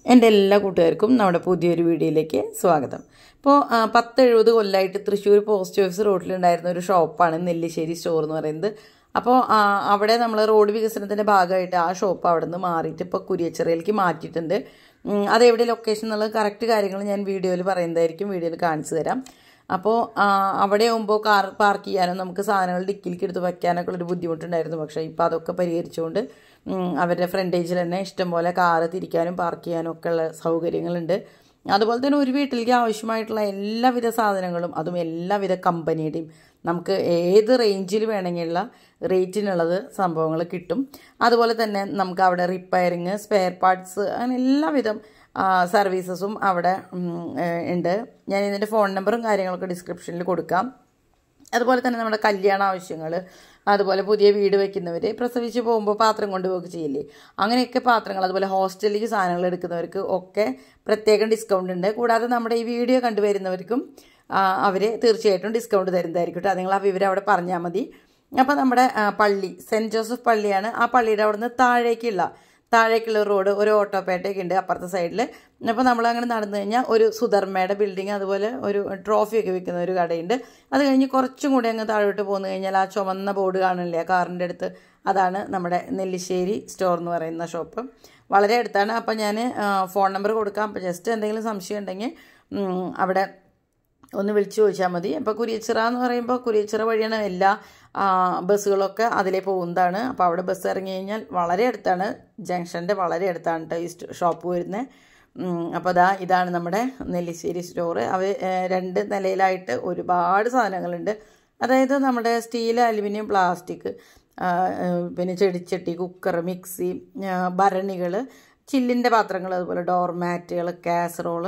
എൻ്റെ എല്ലാ കൂട്ടുകാർക്കും നമ്മുടെ പുതിയൊരു വീഡിയോയിലേക്ക് സ്വാഗതം ഇപ്പോൾ പത്ത് എഴുപത് കൊല്ലമായിട്ട് തൃശ്ശൂർ പോസ്റ്റ് ഓഫീസ് റോഡിലുണ്ടായിരുന്ന ഒരു ഷോപ്പാണ് നെല്ലിശ്ശേരി സ്റ്റോർ എന്ന് പറയുന്നത് അപ്പോൾ ആ, അവിടെ നമ്മൾ റോഡ് വികസനത്തിൻ്റെ ഭാഗമായിട്ട് ആ ഷോപ്പ് അവിടെ നിന്ന് മാറിയിട്ട് ഇപ്പോൾ കുരിയച്ചിറയിലേക്ക് മാറ്റിയിട്ടുണ്ട് ഉം, അതെവിടെ ലൊക്കേഷൻ എന്നുള്ള കറക്റ്റ് കാര്യങ്ങൾ ഞാൻ വീഡിയോയിൽ പറയുന്നതായിരിക്കും വീഡിയോയിൽ കാണിച്ചു തരാം അപ്പോൾ അവിടെ ആകുമ്പോൾ കാർ പാർക്ക് ചെയ്യാനും നമുക്ക് സാധനങ്ങൾ ഡിക്കിലേക്ക് എടുത്ത് വയ്ക്കാനൊക്കെ ഉള്ളൊരു ബുദ്ധിമുട്ടുണ്ടായിരുന്നു പക്ഷേ ഇപ്പോൾ അതൊക്കെ പരിഹരിച്ചുകൊണ്ട് ഉം, അവരുടെ ഫ്രണ്ടേജിൽ തന്നെ ഇഷ്ടംപോലെ കാറ് തിരിക്കാനും പാർക്ക് ചെയ്യാനും ഒക്കെ ഉള്ള സൗകര്യങ്ങളുണ്ട് അതുപോലെ തന്നെ ഒരു വീട്ടിലേക്ക് ആവശ്യമായിട്ടുള്ള എല്ലാവിധ സാധനങ്ങളും അതും എല്ലാവിധ കമ്പനിയുടെയും നമുക്ക് ഏത് റേഞ്ചിൽ വേണമെങ്കിലുള്ള റേറ്റിനുള്ളത് സംഭവങ്ങൾ കിട്ടും അതുപോലെ തന്നെ നമുക്ക് അവിടെ റിപ്പയറിങ് സ്പെയർ പാർട്സ് അങ്ങനെ എല്ലാവിധം സർവീസസും അവിടെ ഉം, ഏഹ്, ഉണ്ട് ഞാൻ ഇതിൻ്റെ ഫോൺ നമ്പറും കാര്യങ്ങളൊക്കെ ഡിസ്ക്രിപ്ഷനിൽ കൊടുക്കാം അതുപോലെ തന്നെ നമ്മുടെ കല്യാണ ആവശ്യങ്ങൾ അതുപോലെ പുതിയ വീട് വെക്കുന്നവർ പ്രസവിച്ച് പോകുമ്പോൾ പാത്രം കൊണ്ടുപോകുക ചെയ്യില്ലേ അങ്ങനെയൊക്കെ പാത്രങ്ങൾ അതുപോലെ ഹോസ്റ്റലിലേക്ക് സാധനങ്ങൾ എടുക്കുന്നവർക്ക് ഒക്കെ പ്രത്യേകം ഡിസ്കൗണ്ട് ഉണ്ട് കൂടാതെ നമ്മുടെ ഈ വീഡിയോ കണ്ടുവരുന്നവർക്കും അവർ തീർച്ചയായിട്ടും ഡിസ്കൗണ്ട് തരുന്നതായിരിക്കും കേട്ടോ നിങ്ങൾ ആ വിവരം അവിടെ പറഞ്ഞാൽ മതി അപ്പോൾ നമ്മുടെ ആ, പള്ളി സെൻറ്റ് ജോസഫ് പള്ളിയാണ് ആ പള്ളിയുടെ അവിടെ നിന്ന് താഴേക്കുള്ള താഴേക്കുള്ള റോഡ് ഒരു ഓട്ടോപേട്ടയൊക്കെ ഉണ്ട് അപ്പുറത്തെ സൈഡിൽ അപ്പോൾ നമ്മൾ അങ്ങനെ നടന്നു കഴിഞ്ഞാൽ ഒരു സുധർമ്മയുടെ ബിൽഡിങ് അതുപോലെ ഒരു ട്രോഫിയൊക്കെ വിൽക്കുന്ന ഒരു കടയുണ്ട് അത് കഴിഞ്ഞ് കുറച്ചും കൂടി അങ്ങ് താഴോട്ട് പോന്നു കഴിഞ്ഞാൽ ആ ചുവന്ന ബോർഡ് കാണില്ലേ ആ കാറിൻ്റെ അടുത്ത് അതാണ് നമ്മുടെ നെല്ലിശ്ശേരി സ്റ്റോർ എന്ന് പറയുന്ന ഷോപ്പ് വളരെ അടുത്താണ് അപ്പോൾ ഞാൻ ഫോൺ നമ്പർ കൊടുക്കാം അപ്പോൾ ജസ്റ്റ് എന്തെങ്കിലും സംശയം ഉണ്ടെങ്കിൽ ഉം, അവിടെ ഒന്ന് വിളിച്ചു ചോദിച്ചാൽ മതി അപ്പോൾ കുരിയച്ചിറ എന്ന് പറയുമ്പോൾ കുരിയച്ചിറ വഴിയാണ് എല്ലാ ആ, ബസ്സുകളൊക്കെ അതിലേ പോകുന്നതാണ് അപ്പോൾ അവിടെ ബസ് ഇറങ്ങി കഴിഞ്ഞാൽ വളരെ അടുത്താണ് ജംഗ്ഷൻ്റെ വളരെ അടുത്താണ് കേട്ടോ ഈ സ്റ്റ- ഷോപ്പ് വരുന്നത് അപ്പോൾ അതാ ഇതാണ് നമ്മുടെ നെല്ലിശ്ശേരി സ്റ്റോറ് അവർ രണ്ട് നിലയിലായിട്ട് ഒരുപാട് സാധനങ്ങളുണ്ട് അതായത് നമ്മുടെ സ്റ്റീൽ അലുമിനിയം പ്ലാസ്റ്റിക് പിന്നെ ചെടിച്ചട്ടി കുക്കർ മിക്സി ഭരണികൾ ചില്ലിൻ്റെ പാത്രങ്ങൾ അതുപോലെ ഡോർ മാറ്റുകൾ കാസറോള്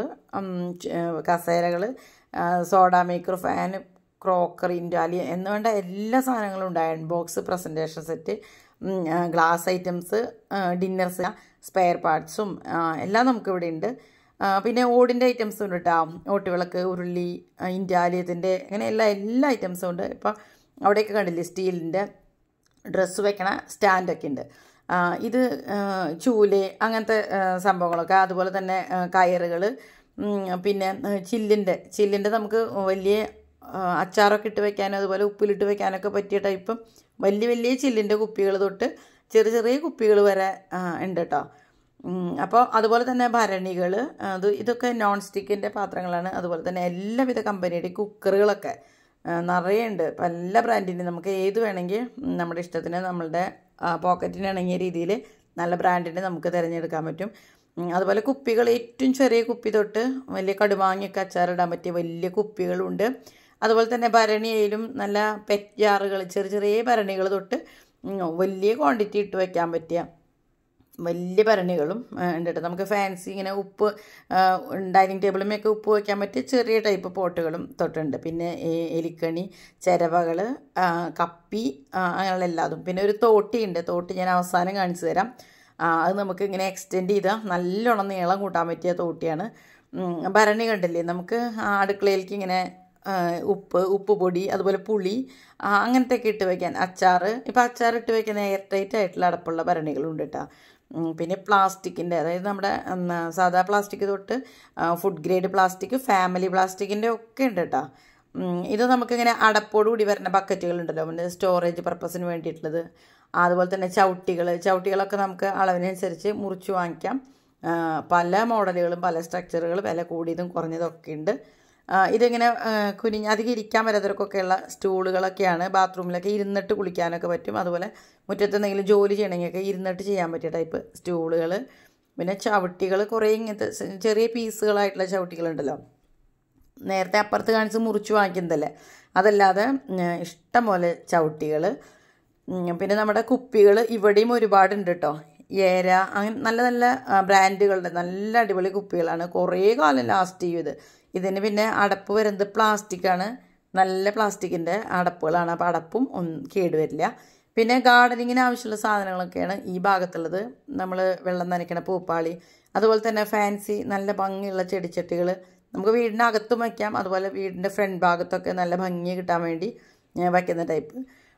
കസേരകൾ സോഡ മേക്കർ ഫാൻ ക്രോക്കറി ഇൻഡാലി എന്ന് വേണ്ട എല്ലാ സാധനങ്ങളും ഉണ്ട് iron box presentation set glass items dinner spare പാർട്സും എല്ലാം നമുക്കിവിടെ ഉണ്ട് ആ, പിന്നെ ഓടിൻ്റെ ഐറ്റംസും ഉണ്ട് കേട്ടോ ഓട്ടുവിളക്ക് ഉരുളി ഇൻഡാലിയത്തിൻ്റെ അങ്ങനെ എല്ലാ എല്ലാ ഐറ്റംസും ഉണ്ട് ഇപ്പം അവിടെയൊക്കെ കണ്ടില്ലേ സ്റ്റീലിൻ്റെ ഡ്രസ്സ് വെക്കണ സ്റ്റാൻഡൊക്കെ ഉണ്ട് ആ, ഇത് ആ, ചൂല് അങ്ങനത്തെ ആ, സംഭവങ്ങളൊക്കെ അതുപോലെ തന്നെ കയറുകൾ പിന്നെ ചില്ലിൻ്റെ ചില്ലിൻ്റെ നമുക്ക് വലിയ ആ, അച്ചാറൊക്കെ ഇട്ട് വെക്കാനും അതുപോലെ ഉപ്പിലിട്ട് വെക്കാനൊക്കെ പറ്റിയ ടൈപ്പ് വലിയ വലിയ ചില്ലിൻ്റെ കുപ്പികൾ തൊട്ട് ചെറിയ ചെറിയ കുപ്പികൾ വരെ ആ, ഉണ്ട് കേട്ടോ അപ്പോൾ അതുപോലെ തന്നെ ഭരണികൾ അത് ഇതൊക്കെ നോൺ സ്റ്റിക്കിൻ്റെ പാത്രങ്ങളാണ് അതുപോലെ തന്നെ എല്ലാവിധ കമ്പനിയുടെ കുക്കറുകളൊക്കെ ആ, നിറയെ ഉണ്ട് പല ബ്രാൻഡിൻ്റെ നമുക്ക് ഏത് വേണമെങ്കിൽ ഉം, നമ്മുടെ ഇഷ്ടത്തിന് നമ്മളുടെ പോക്കറ്റിന് ഇണങ്ങിയ രീതിയിൽ നല്ല ബ്രാൻഡിൻ്റെ നമുക്ക് തിരഞ്ഞെടുക്കാൻ പറ്റും ഉം, അതുപോലെ കുപ്പികൾ ഏറ്റവും ചെറിയ കുപ്പി തൊട്ട് വലിയ കടുമാങ്ങിയൊക്കെ അച്ചാറിടാൻ പറ്റിയ വലിയ കുപ്പികളുണ്ട് അതുപോലെ തന്നെ ഭരണിയിലും നല്ല പെറ്റ് ജാറുകൾ ചെറിയ ചെറിയ ഭരണികൾ തൊട്ട് ഉം, വലിയ ക്വാണ്ടിറ്റി ഇട്ട് വയ്ക്കാൻ പറ്റിയ വലിയ ഭരണികളും ആ, ഉണ്ട് കേട്ടോ നമുക്ക് ഫാൻസി ഇങ്ങനെ ഉപ്പ് ഡൈനിങ് ടേബിളുമൊക്കെ ഉപ്പ് വയ്ക്കാൻ പറ്റിയ ചെറിയ ടൈപ്പ് പോട്ടുകളും തൊട്ടുണ്ട് പിന്നെ എ- എലിക്കണി ചിരവകൾ കപ്പി ആ, അങ്ങനെയുള്ള എല്ലാതും പിന്നെ ഒരു തോട്ടിയുണ്ട് തോട്ടി ഞാൻ അവസാനം കാണിച്ചു തരാം ആ, അത് നമുക്ക് ഇങ്ങനെ എക്സ്റ്റെൻഡ് ചെയ്താൽ നല്ലോണം നീളം കൂട്ടാൻ പറ്റിയ തോട്ടിയാണ് ഉം, ഭരണി കണ്ടില്ലേ നമുക്ക് ആ അടുക്കളയിലേക്ക് ഇങ്ങനെ ആ, ഉപ്പ് ഉപ്പ് പൊടി അതുപോലെ പുളി ആ, അങ്ങനത്തെ ഒക്കെ ഇട്ട് വയ്ക്കാൻ അച്ചാർ ഇപ്പോൾ അച്ചാർ ഇട്ട് വയ്ക്കുന്ന എയർ ടൈറ്റ് ആയിട്ടുള്ള അടപ്പുള്ള ഭരണികളുണ്ട് കേട്ടോ ഉം, പിന്നെ പ്ലാസ്റ്റിക്കിൻ്റെ അതായത് നമ്മുടെ ഉം, സാധാ പ്ലാസ്റ്റിക് തൊട്ട് ഫുഡ് ഗ്രേഡ് പ്ലാസ്റ്റിക് ഫാമിലി പ്ലാസ്റ്റിക്കിൻ്റെ ഒക്കെ ഉണ്ട് കേട്ടോ ഉം, ഇത് നമുക്കിങ്ങനെ അടപ്പോട് കൂടി വരുന്ന ബക്കറ്റുകൾ ഉണ്ടല്ലോ പിന്നെ സ്റ്റോറേജ് പർപ്പസിന് വേണ്ടിയിട്ടുള്ളത് അതുപോലെ തന്നെ ചവിട്ടികൾ ചവിട്ടികളൊക്കെ നമുക്ക് അളവിനനുസരിച്ച് മുറിച്ച് വാങ്ങിക്കാം ആ, പല മോഡലുകളും പല സ്ട്രക്ചറുകൾ വില കൂടിയതും കുറഞ്ഞതൊക്കെ ഉണ്ട് ആ, ഇതിങ്ങനെ ആ, കുനിഞ്ഞ് അധികം ഇരിക്കാൻ പറ്റാത്തവർക്കൊക്കെയുള്ള സ്റ്റൂളുകളൊക്കെയാണ് ബാത്റൂമിലൊക്കെ ഇരുന്നിട്ട് കുളിക്കാനൊക്കെ പറ്റും അതുപോലെ മുറ്റത്ത് എന്തെങ്കിലും ജോലി ചെയ്യണമെങ്കിലൊക്കെ ഇരുന്നിട്ട് ചെയ്യാൻ പറ്റിയ ടൈപ്പ് സ്റ്റൂളുകൾ പിന്നെ ചവിട്ടികൾ കുറേ ഇങ്ങനത്തെ സ- ചെറിയ പീസുകളായിട്ടുള്ള ചവിട്ടികളുണ്ടല്ലോ നേരത്തെ അപ്പുറത്ത് കാണിച്ച് മുറിച്ച് വാങ്ങിക്കുന്നതല്ലേ അതല്ലാതെ ഉം, ഇഷ്ടം പോലെ ചവിട്ടികൾ പിന്നെ നമ്മുടെ കുപ്പികൾ ഇവിടെയും ഒരുപാടുണ്ട് കേട്ടോ ഏര അങ്ങനെ നല്ല നല്ല ആ, ബ്രാൻഡുകളുടെ നല്ല അടിപൊളി കുപ്പികളാണ് കുറേ കാലം ലാസ്റ്റ് ചെയ്യും ഇത് ഇതിന് പിന്നെ അടപ്പ് വരുന്നത് പ്ലാസ്റ്റിക്കാണ് നല്ല പ്ലാസ്റ്റിക്കിൻ്റെ അടപ്പുകളാണ് അപ്പോൾ അടപ്പും ഒന്നും കേടുവരില്ല പിന്നെ ഗാർഡനിങ്ങിന് ആവശ്യമുള്ള സാധനങ്ങളൊക്കെയാണ് ഈ ഭാഗത്തുള്ളത് നമ്മൾ വെള്ളം നനയ്ക്കണ പൂപ്പാളി അതുപോലെ തന്നെ ഫാൻസി നല്ല ഭംഗിയുള്ള ചെടിച്ചട്ടികൾ നമുക്ക് വീടിനകത്തും വയ്ക്കാം അതുപോലെ വീടിൻ്റെ ഫ്രണ്ട് ഭാഗത്തൊക്കെ നല്ല ഭംഗി കിട്ടാൻ വേണ്ടി ഞാൻ വയ്ക്കുന്ന ടൈപ്പ്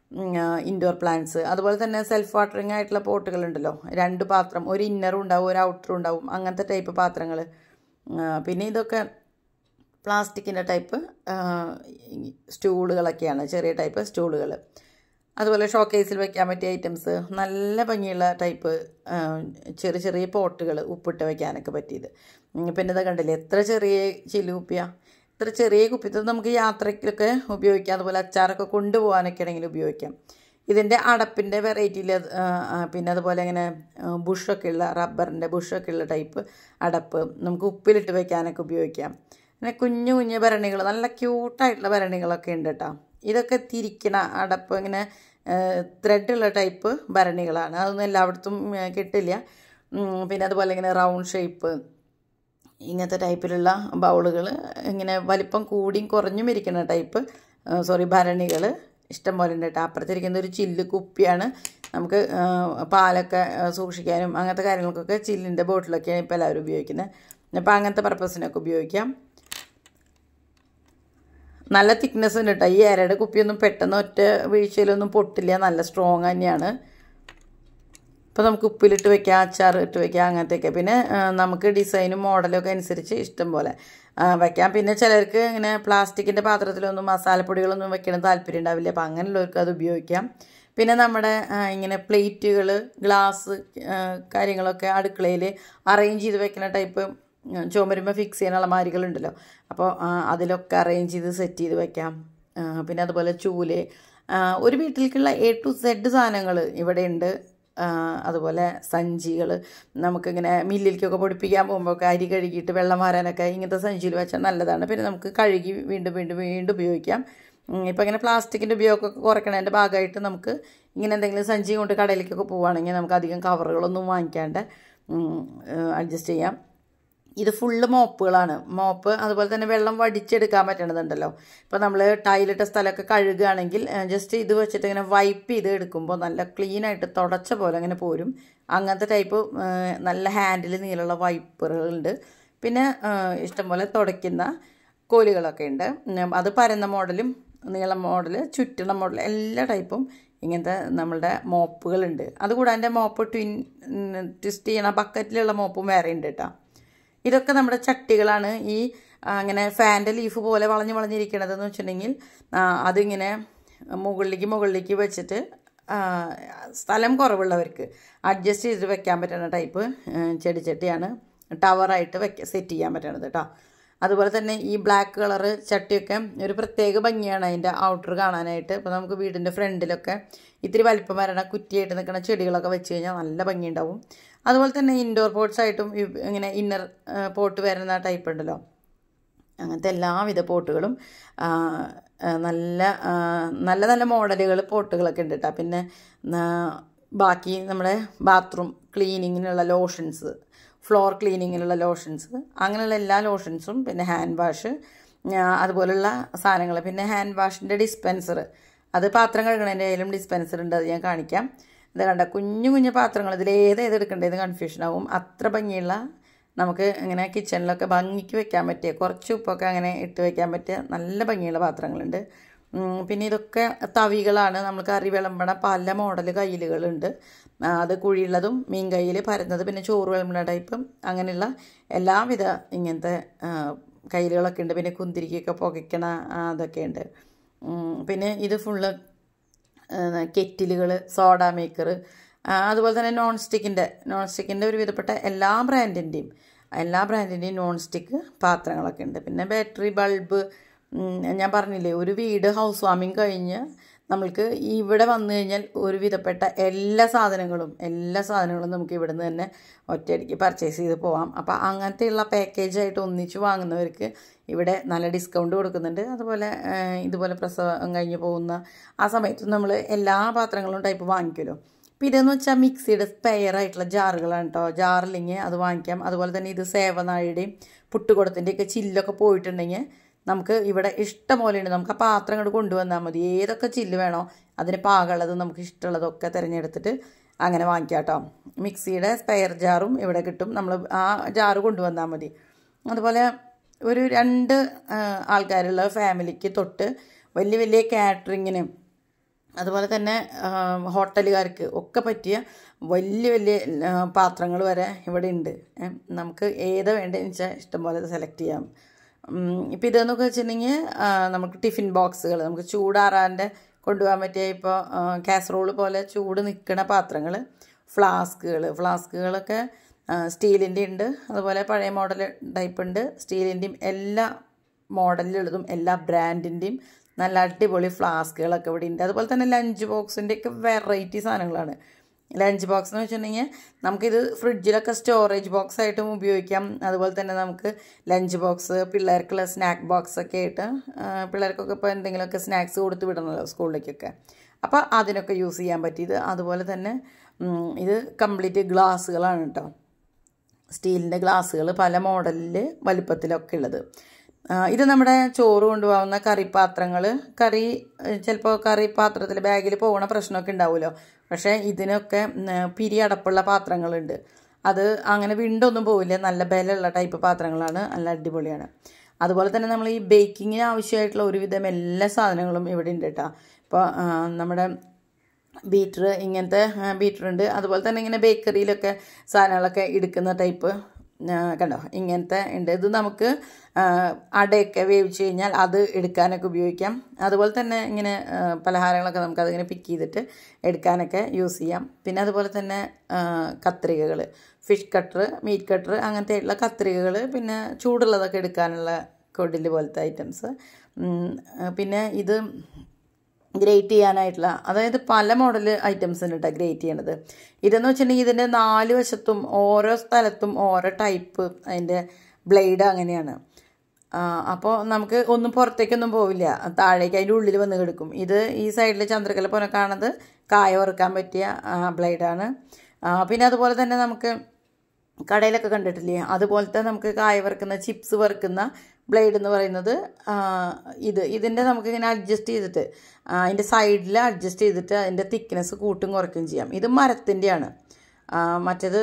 ഇൻഡോർ പ്ലാന്റ്സ് അതുപോലെ തന്നെ സെൽഫ് വാട്ടറിങ് ആയിട്ടുള്ള പോട്ടുകളുണ്ടല്ലോ രണ്ട് പാത്രം ഒരു ഇന്നറും ഉണ്ടാവും ഒരു ഔട്ടറും ഉണ്ടാവും അങ്ങനത്തെ ടൈപ്പ് പാത്രങ്ങൾ പിന്നെ ഇതൊക്കെ പ്ലാസ്റ്റിക്കിൻ്റെ ടൈപ്പ് സ്റ്റൂളുകളൊക്കെയാണ് ചെറിയ ടൈപ്പ് സ്റ്റൂളുകൾ അതുപോലെ ഷോക്കേസിൽ വെക്കാൻ പറ്റിയ ഐറ്റംസ് നല്ല ഭംഗിയുള്ള ടൈപ്പ് ചെറിയ ചെറിയ പോട്ടുകൾ ഉപ്പിട്ട് വെക്കാനൊക്കെ പറ്റിയത് പിന്നെ ഇത് കണ്ടില്ലേ എത്ര ചെറിയ ചില്ലുകുപ്പിയ ഇത്ര ചെറിയ കുപ്പി ഇത് നമുക്ക് യാത്രയ്ക്കൊക്കെ ഉപയോഗിക്കാം അതുപോലെ അച്ചാറൊക്കെ കൊണ്ടുപോകാനൊക്കെ ആണെങ്കിൽ ഉപയോഗിക്കാം ഇതിൻ്റെ അടപ്പിൻ്റെ വെറൈറ്റിയിൽ പിന്നെ അതുപോലെ ഇങ്ങനെ ബുഷൊക്കെ ഉള്ള റബ്ബറിൻ്റെ ബുഷൊക്കെ ഉള്ള ടൈപ്പ് അടപ്പ് നമുക്ക് ഉപ്പിലിട്ട് വെക്കാനൊക്കെ ഉപയോഗിക്കാം പിന്നെ കുഞ്ഞു കുഞ്ഞു ഭരണികൾ നല്ല ക്യൂട്ടായിട്ടുള്ള ഭരണികളൊക്കെ ഉണ്ട് കേട്ടോ ഇതൊക്കെ തിരിക്കണ അടപ്പ് ഇങ്ങനെ ത്രെഡുള്ള ടൈപ്പ് ഭരണികളാണ് അതൊന്നും എല്ലായിടത്തും കിട്ടില്ല പിന്നെ അതുപോലെ ഇങ്ങനെ റൗണ്ട് ഷേപ്പ് ഇങ്ങനത്തെ ടൈപ്പിലുള്ള ബൗളുകൾ ഇങ്ങനെ വലിപ്പം കൂടിയും കുറഞ്ഞും ഇരിക്കുന്ന ടൈപ്പ് സോറി ഭരണികൾ ഇഷ്ടം പോലെ ഉണ്ട് കേട്ടോ അപ്പുറത്തിരിക്കുന്ന ഒരു ചില്ല് കുപ്പിയാണ് നമുക്ക് പാലൊക്കെ സൂക്ഷിക്കാനും അങ്ങനത്തെ കാര്യങ്ങൾക്കൊക്കെ ചില്ലിൻ്റെ ബോട്ടിലൊക്കെയാണ് ഇപ്പോൾ എല്ലാവരും ഉപയോഗിക്കുന്നത് അപ്പോൾ അങ്ങനത്തെ പർപ്പസിനൊക്കെ ഉപയോഗിക്കാം നല്ല തിക്നെസ് ഉണ്ട് കേട്ടോ ഈ ഇരയുടെ കുപ്പിയൊന്നും പെട്ടെന്ന് ഒറ്റ വീഴ്ചയിലൊന്നും പൊട്ടില്ല നല്ല സ്ട്രോങ് തന്നെയാണ് ഇപ്പോൾ നമുക്ക് ഉപ്പിലിട്ട് വെക്കാം അച്ചാർ ഇട്ട് വെക്കാം അങ്ങനത്തെയൊക്കെ പിന്നെ നമുക്ക് ഡിസൈനും മോഡലും ഒക്കെ അനുസരിച്ച് ഇഷ്ടം പോലെ വെക്കാം പിന്നെ ചിലർക്ക് ഇങ്ങനെ പ്ലാസ്റ്റിക്കിൻ്റെ പാത്രത്തിലൊന്നും മസാലപ്പൊടികളൊന്നും വെക്കണം താല്പര്യം ഉണ്ടാവില്ല അപ്പോൾ അങ്ങനെയുള്ളവർക്ക് അത് ഉപയോഗിക്കാം പിന്നെ നമ്മുടെ ഇങ്ങനെ പ്ലേറ്റുകൾ ഗ്ലാസ് കാര്യങ്ങളൊക്കെ അടുക്കളയിൽ അറേഞ്ച് ചെയ്ത് വെക്കുന്ന ടൈപ്പ് ചുമരുമ്പോൾ ഫിക്സ് ചെയ്യാനുള്ള മാരികളുണ്ടല്ലോ അപ്പോൾ അതിലൊക്കെ അറേഞ്ച് ചെയ്ത് സെറ്റ് ചെയ്ത് വെക്കാം പിന്നെ അതുപോലെ ചൂല് ഒരു വീട്ടിലേക്കുള്ള എ ടു സെഡ് സാധനങ്ങൾ ഇവിടെ ഉണ്ട് അതുപോലെ സഞ്ചികൾ നമുക്കിങ്ങനെ മില്ലിലേക്കൊക്കെ പൊടിപ്പിക്കാൻ പോകുമ്പോൾ അരി കഴുകിയിട്ട് വെള്ളം മാറാനൊക്കെ ഇങ്ങനത്തെ സഞ്ചിയിൽ വെച്ചാൽ നല്ലതാണ് പിന്നെ നമുക്ക് കഴുകി വീണ്ടും വീണ്ടും വീണ്ടും ഉപയോഗിക്കാം ഇപ്പോൾ ഇങ്ങനെ പ്ലാസ്റ്റിക്കിൻ്റെ ഉപയോഗമൊക്കെ കുറയ്ക്കണതിൻ്റെ ഭാഗമായിട്ട് നമുക്ക് ഇങ്ങനെ എന്തെങ്കിലും സഞ്ചി കൊണ്ട് കടയിലേക്കൊക്കെ പോവുകയാണെങ്കിൽ നമുക്ക് അധികം കവറുകളൊന്നും വാങ്ങിക്കാണ്ട് അഡ്ജസ്റ്റ് ചെയ്യാം ഇത് ഫുള്ള് മോപ്പുകളാണ് മോപ്പ് അതുപോലെ തന്നെ വെള്ളം വടിച്ചെടുക്കാൻ പറ്റണതുണ്ടല്ലോ ഇപ്പോൾ നമ്മൾ ടൈലിട്ട സ്ഥലമൊക്കെ കഴുകുകയാണെങ്കിൽ ജസ്റ്റ് ഇത് വെച്ചിട്ട് ഇങ്ങനെ വൈപ്പ് ചെയ്ത് എടുക്കുമ്പോൾ നല്ല ക്ലീനായിട്ട് തുടച്ച പോലെ അങ്ങനെ പോരും അങ്ങനത്തെ ടൈപ്പ് നല്ല ഹാൻഡിൽ നീളമുള്ള വൈപ്പറുകളുണ്ട് പിന്നെ ഇഷ്ടംപോലെ തുടയ്ക്കുന്ന കോലുകളൊക്കെ ഉണ്ട് അത് പരന്ന മോഡലും നീളം മോഡൽ ചുറ്റണ മോഡൽ എല്ലാ ടൈപ്പും ഇങ്ങനത്തെ നമ്മളുടെ മോപ്പുകളുണ്ട് അതുകൂടാതെ മോപ്പ് ട്വിൻ ട്വിസ്റ്റ് ചെയ്യണ ബക്കറ്റിലുള്ള മോപ്പും വേറെ ഉണ്ട് കേട്ടോ ഇതൊക്കെ നമ്മുടെ ചട്ടികളാണ് ഈ അങ്ങനെ ഫാൻ്റെ ലീഫ് പോലെ വളഞ്ഞ് വളഞ്ഞിരിക്കണതെന്ന് വെച്ചിട്ടുണ്ടെങ്കിൽ അതിങ്ങനെ മുകളിലേക്ക് മുകളിലേക്ക് വെച്ചിട്ട് സ്ഥലം കുറവുള്ളവർക്ക് അഡ്ജസ്റ്റ് ചെയ്ത് വെക്കാൻ പറ്റുന്ന ടൈപ്പ് ചെടിച്ചട്ടിയാണ് ടവറായിട്ട് വെക്ക സെറ്റ് ചെയ്യാൻ പറ്റണത് കേട്ടോ അതുപോലെ തന്നെ ഈ ബ്ലാക്ക് കളറ് ചട്ടിയൊക്കെ ഒരു പ്രത്യേക ഭംഗിയാണ് അതിൻ്റെ ഔട്ടർ കാണാനായിട്ട് ഇപ്പോൾ നമുക്ക് വീടിൻ്റെ ഫ്രണ്ടിലൊക്കെ ഇത്തിരി വലിപ്പം വരണ കുറ്റിയായിട്ട് നിൽക്കുന്ന ചെടികളൊക്കെ വെച്ച് കഴിഞ്ഞാൽ നല്ല ഭംഗിയുണ്ടാവും അതുപോലെ തന്നെ ഇൻഡോർ പോട്ട്സ് ആയിട്ടും ഇങ്ങനെ ഇന്നർ പോട്ട് വരുന്ന ടൈപ്പ് ഉണ്ടല്ലോ അങ്ങനത്തെ എല്ലാവിധ പോട്ടുകളും നല്ല നല്ല നല്ല മോഡലുകൾ പോട്ടുകളൊക്കെ ഉണ്ട് കേട്ടോ പിന്നെ ബാക്കി നമ്മുടെ ബാത്റൂം ക്ലീനിങ്ങിനുള്ള ലോഷൻസ് ഫ്ലോർ ക്ലീനിങ്ങിനുള്ള ലോഷൻസ് അങ്ങനെയുള്ള എല്ലാ ലോഷൻസും പിന്നെ ഹാൻഡ് വാഷ് അതുപോലുള്ള സാധനങ്ങൾ പിന്നെ ഹാൻഡ് വാഷിൻ്റെ ഡിസ്പെൻസർ അത് പാത്രം കഴുകണതിൻ്റെ ആയാലും ഡിസ്പെൻസർ ഉണ്ട് അത് ഞാൻ കാണിക്കാം ഇത് കണ്ട കുഞ്ഞു കുഞ്ഞു പാത്രങ്ങൾ ഇതിൽ ഏത് ഏത് എടുക്കേണ്ടത് കൺഫ്യൂഷൻ ആവും അത്ര ഭംഗിയുള്ള നമുക്ക് ഇങ്ങനെ കിച്ചണിലൊക്കെ ഭംഗിക്ക് വെക്കാൻ പറ്റിയ കുറച്ച് ഉപ്പൊക്കെ അങ്ങനെ ഇട്ട് വെക്കാൻ പറ്റിയ നല്ല ഭംഗിയുള്ള പാത്രങ്ങളുണ്ട് പിന്നെ ഇതൊക്കെ തവികളാണ് നമ്മൾ കറി വിളമ്പണ പല മോഡൽ കയ്യിലുകളുണ്ട് അത് കുഴിയുള്ളതും മീൻ കയ്യിൽ പരന്നത് പിന്നെ ചോറ് വിളമ്പണ ടൈപ്പും അങ്ങനെയുള്ള എല്ലാവിധ ഇങ്ങനത്തെ കയ്യിലുകളൊക്കെ ഉണ്ട് പിന്നെ കുന്തിരിക്കൊക്കെ പുകയ്ക്കണ അതൊക്കെ ഉണ്ട് പിന്നെ ഇത് ഫുള്ള് കെറ്റിലുകൾ സോഡ മേക്കർ അതുപോലെ തന്നെ നോൺ സ്റ്റിക്കിൻ്റെ നോൺ സ്റ്റിക്കിൻ്റെ ഒരു വിധപ്പെട്ട എല്ലാ ബ്രാൻഡിൻ്റെയും എല്ലാ ബ്രാൻഡിൻ്റെയും നോൺ സ്റ്റിക്ക് പാത്രങ്ങളൊക്കെ ഉണ്ട് പിന്നെ ബാറ്ററി ബൾബ് ഞാൻ പറഞ്ഞില്ലേ ഒരു വീട് ഹൗസ് വാമിങ് കഴിഞ്ഞ് നമ്മൾക്ക് ഇവിടെ വന്നു കഴിഞ്ഞാൽ ഒരു വിധപ്പെട്ട എല്ലാ സാധനങ്ങളും എല്ലാ സാധനങ്ങളും നമുക്ക് ഇവിടെ നിന്ന് തന്നെ ഒറ്റയടിക്ക് പർച്ചേസ് ചെയ്ത് പോവാം അപ്പോൾ അങ്ങനത്തെയുള്ള പാക്കേജായിട്ട് ഒന്നിച്ച് വാങ്ങുന്നവർക്ക് ഇവിടെ നല്ല ഡിസ്കൗണ്ട് കൊടുക്കുന്നുണ്ട് അതുപോലെ ഇതുപോലെ പ്രസവം കഴിഞ്ഞ് പോകുന്ന ആ സമയത്ത് നമ്മൾ എല്ലാ പാത്രങ്ങളും ടൈപ്പ് വാങ്ങിക്കുമല്ലോ അപ്പോൾ ഇതെന്ന് വെച്ചാൽ മിക്സിയുടെ സ്പെയർ ആയിട്ടുള്ള ജാറുകളാണ് കേട്ടോ ജാറില്ലെങ്കിൽ അത് വാങ്ങിക്കാം അതുപോലെ തന്നെ ഇത് സേവനാഴിയുടെയും പുട്ടുകുടത്തിൻ്റെയൊക്കെ ചില്ലൊക്കെ പോയിട്ടുണ്ടെങ്കിൽ നമുക്ക് ഇവിടെ ഇഷ്ടം പോലെയുണ്ട് നമുക്ക് ആ പാത്രം ഇങ്ങോട്ട് കൊണ്ടുവന്നാൽ മതി ഏതൊക്കെ ചില്ല് വേണോ അതിന് പാകമുള്ളത് നമുക്ക് ഇഷ്ടമുള്ളതൊക്കെ തിരഞ്ഞെടുത്തിട്ട് അങ്ങനെ വാങ്ങിക്കാം കേട്ടോ മിക്സിയുടെ സ്പെയർ ജാറും ഇവിടെ കിട്ടും നമ്മൾ ആ ജാറ് കൊണ്ടുവന്നാൽ മതി അതുപോലെ ഒരു രണ്ട് ആൾക്കാരുള്ള ഫാമിലിക്ക് തൊട്ട് വലിയ വലിയ കാറ്ററിങ്ങിന് അതുപോലെ തന്നെ ഹോട്ടലുകാർക്ക് ഒക്കെ പറ്റിയ വലിയ വലിയ പാത്രങ്ങൾ വരെ ഇവിടെ ഉണ്ട് നമുക്ക് ഏതാ വേണ്ടതെന്ന് വെച്ചാൽ ഇഷ്ടംപോലെ സെലക്ട് ചെയ്യാം ഇപ്പം ഇതെന്നൊക്കെ വെച്ചിട്ടുണ്ടെങ്കിൽ നമുക്ക് ടിഫിൻ ബോക്സുകൾ നമുക്ക് ചൂടാറാൻ്റെ കൊണ്ടുപോകാൻ പറ്റിയ ഇപ്പോൾ കാസറോൾ പോലെ ചൂട് നിൽക്കുന്ന പാത്രങ്ങൾ ഫ്ലാസ്കുകൾ ഫ്ലാസ്കുകളൊക്കെ സ്റ്റീലിൻ്റെ ഉണ്ട് അതുപോലെ പഴയ മോഡൽ ടൈപ്പ് ഉണ്ട് സ്റ്റീലിൻ്റെയും എല്ലാ മോഡലിലുള്ളതും എല്ലാ ബ്രാൻഡിൻ്റെയും നല്ല അടിപൊളി ഫ്ലാസ്കുകളൊക്കെ ഇവിടെ ഉണ്ട് അതുപോലെ തന്നെ ലഞ്ച് ബോക്സിൻ്റെ ഒക്കെ വെറൈറ്റി സാധനങ്ങളാണ് ലഞ്ച് ബോക്സ് എന്ന് വെച്ചിട്ടുണ്ടെങ്കിൽ നമുക്കിത് ഫ്രിഡ്ജിലൊക്കെ സ്റ്റോറേജ് ബോക്സ് ആയിട്ടും ഉപയോഗിക്കാം അതുപോലെ തന്നെ നമുക്ക് ലഞ്ച് ബോക്സ് പിള്ളേർക്കുള്ള സ്നാക്ക് ബോക്സ് ഒക്കെ ആയിട്ട് പിള്ളേർക്കൊക്കെ ഇപ്പോൾ എന്തെങ്കിലുമൊക്കെ സ്നാക്സ് കൊടുത്ത് വിടണമല്ലോ സ്കൂളിലേക്കൊക്കെ അപ്പോൾ അതിനൊക്കെ യൂസ് ചെയ്യാൻ പറ്റിയത് അതുപോലെ തന്നെ ഇത് കംപ്ലീറ്റ് ഗ്ലാസ്സുകളാണ് കേട്ടോ സ്റ്റീലിൻ്റെ ഗ്ലാസ്സുകൾ പല മോഡലിൽ വലിപ്പത്തിലൊക്കെ ഉള്ളത് ഇത് നമ്മുടെ ചോറ് കൊണ്ടുപോകുന്ന കറിപ്പാത്രങ്ങൾ കറി ചിലപ്പോൾ കറി പാത്രത്തിൽ ബാഗിൽ പോകുന്ന പ്രശ്നമൊക്കെ ഉണ്ടാവുമല്ലോ പക്ഷേ ഇതിനൊക്കെ പിരി അടപ്പുള്ള പാത്രങ്ങളുണ്ട് അത് അങ്ങനെ വിണ്ടൊന്നും പോവില്ല നല്ല ബലമുള്ള ടൈപ്പ് പാത്രങ്ങളാണ് നല്ല അടിപൊളിയാണ് അതുപോലെ തന്നെ നമ്മൾ ഈ ബേക്കിങ്ങിന് ആവശ്യമായിട്ടുള്ള ഒരുവിധം എല്ലാ സാധനങ്ങളും ഇവിടെ ഉണ്ട് കേട്ടോ ഇപ്പോൾ നമ്മുടെ ബീറ്റർ ഇങ്ങനത്തെ ബീറ്റർ ഉണ്ട് അതുപോലെ തന്നെ ഇങ്ങനെ ബേക്കറിയിലൊക്കെ സാധനങ്ങളൊക്കെ എടുക്കുന്ന ടൈപ്പ് കണ്ടോ ഇങ്ങനത്തെ ഉണ്ട് ഇത് നമുക്ക് അടയൊക്കെ വേവിച്ച് കഴിഞ്ഞാൽ അത് എടുക്കാനൊക്കെ ഉപയോഗിക്കാം അതുപോലെ തന്നെ ഇങ്ങനെ പലഹാരങ്ങളൊക്കെ നമുക്ക് അതിങ്ങനെ പിക്ക് ചെയ്തിട്ട് എടുക്കാനൊക്കെ യൂസ് ചെയ്യാം പിന്നെ അതുപോലെ തന്നെ കത്രികകൾ ഫിഷ് കട്ടർ മീറ്റ് കട്ടർ അങ്ങനത്തെ ഉള്ള കത്രികകൾ പിന്നെ ചൂടുള്ളതൊക്കെ എടുക്കാനുള്ള കൊടിൽ പോലത്തെ ഐറ്റംസ് പിന്നെ ഇത് ഗ്രേറ്റ് ചെയ്യാനായിട്ടുള്ള അതായത് പല മോഡൽ ഐറ്റംസ് ഉണ്ട് കേട്ടോ ഗ്രേറ്റ് ചെയ്യണത് ഇതെന്ന് വെച്ചിട്ടുണ്ടെങ്കിൽ ഇതിൻ്റെ നാല് വശത്തും ഓരോ സ്ഥലത്തും ഓരോ ടൈപ്പ് അതിൻ്റെ ബ്ലേഡ് അങ്ങനെയാണ് അപ്പോൾ നമുക്ക് ഒന്നും പുറത്തേക്കൊന്നും പോവില്ല താഴേക്ക് അതിൻ്റെ ഉള്ളിൽ വന്ന് കിടക്കും ഇത് ഈ സൈഡിൽ ചന്ദ്രകല പോലെ കാണുന്നത് കായ വറുക്കാൻ പറ്റിയ ബ്ലേഡാണ് പിന്നെ അതുപോലെ തന്നെ നമുക്ക് കടയിലൊക്കെ കണ്ടിട്ടില്ലേ അതുപോലത്തെ നമുക്ക് കായ വറുക്കുന്ന ചിപ്സ് വറുക്കുന്ന ബ്ലേഡ് എന്ന് പറയുന്നത് ഇത് ഇതിൻ്റെ നമുക്കിങ്ങനെ അഡ്ജസ്റ്റ് ചെയ്തിട്ട് അതിൻ്റെ സൈഡിൽ അഡ്ജസ്റ്റ് ചെയ്തിട്ട് അതിൻ്റെ തിക്നെസ് കൂട്ടും കുറയ്ക്കുകയും ചെയ്യാം ഇത് മരത്തിൻ്റെയാണ് മറ്റേത്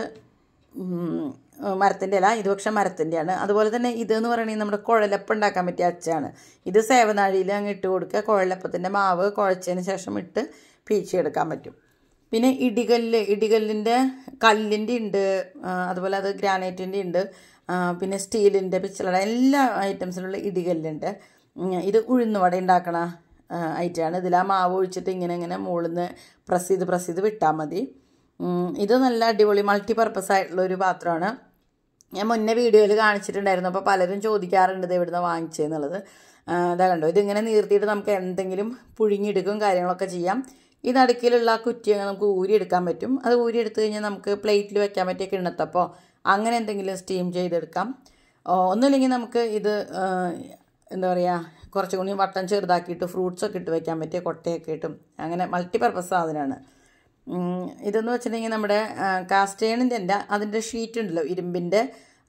മരത്തിൻ്റെ അല്ല ഇത് പക്ഷേ മരത്തിൻ്റെയാണ് അതുപോലെ തന്നെ ഇതെന്ന് പറയുന്നത് നമ്മുടെ കുഴലപ്പം ഉണ്ടാക്കാൻ പറ്റിയ അച്ചാണ് ഇത് സേവനാഴിയിൽ അങ്ങ് ഇട്ട് കൊടുക്കുക കുഴലപ്പത്തിൻ്റെ മാവ് കുഴച്ചതിന് ശേഷം ഇട്ട് പീച്ചെടുക്കാൻ പറ്റും പിന്നെ ഇടികല്ല് ഇടികല്ലിൻ്റെ കല്ലിൻ്റെ ഉണ്ട് അതുപോലെ അത് ഗ്രാനൈറ്റിൻ്റെ ഉണ്ട് പിന്നെ സ്റ്റീലിൻ്റെ പിച്ചളയുടെ എല്ലാ ഐറ്റംസിലുള്ള ഇടികല്ലുണ്ട് ഇത് ഉഴുന്നുവട ഉണ്ടാക്കണ ഐറ്റമാണ് ഇതിൽ ആ മാവ് ഒഴിച്ചിട്ട് ഇങ്ങനെ ഇങ്ങനെ മുകളിൽ നിന്ന് പ്രസ് ചെയ്ത് പ്രസ് ചെയ്ത് വിട്ടാൽ മതി ഇത് നല്ല അടിപൊളി മൾട്ടി പർപ്പസ് ആയിട്ടുള്ള ഒരു പാത്രമാണ് ഞാൻ മുന്നേ വീഡിയോയിൽ കാണിച്ചിട്ടുണ്ടായിരുന്നു അപ്പോൾ പലരും ചോദിക്കാറുണ്ട് ഇത് എവിടുന്ന് വാങ്ങിച്ചതെന്നുള്ളത് ഇതാ കണ്ടോ ഇതിങ്ങനെ നീർത്തിയിട്ട് നമുക്ക് എന്തെങ്കിലും പുഴുങ്ങിയെടുക്കും കാര്യങ്ങളൊക്കെ ചെയ്യാം ഈ നടുക്കിലുള്ള ആ കുറ്റി നമുക്ക് ഊരിയെടുക്കാൻ പറ്റും അത് ഊരിയെടുത്ത് കഴിഞ്ഞാൽ നമുക്ക് പ്ലേറ്റിൽ വെക്കാൻ പറ്റിയ കിണ്ണത്തപ്പോ അങ്ങനെ എന്തെങ്കിലും സ്റ്റീം ചെയ്തെടുക്കാം ഒന്നുമില്ലെങ്കിൽ നമുക്ക് ഇത് എന്താ പറയുക കുറച്ചും കൂടി വട്ടം ചെറുതാക്കിയിട്ട് ഫ്രൂട്ട്സ് ഒക്കെ ഇട്ട് വെക്കാൻ പറ്റിയ കൊട്ടയൊക്കെ ഇട്ടും അങ്ങനെ മൾട്ടിപർപ്പസ് സാധനമാണ് ഇതെന്ന് വെച്ചിട്ടുണ്ടെങ്കിൽ നമ്മുടെ കാസ്റ്റേണിൻ്റെ അല്ല അതിൻ്റെ ഷീറ്റ് ഉണ്ടല്ലോ ഇരുമ്പിൻ്റെ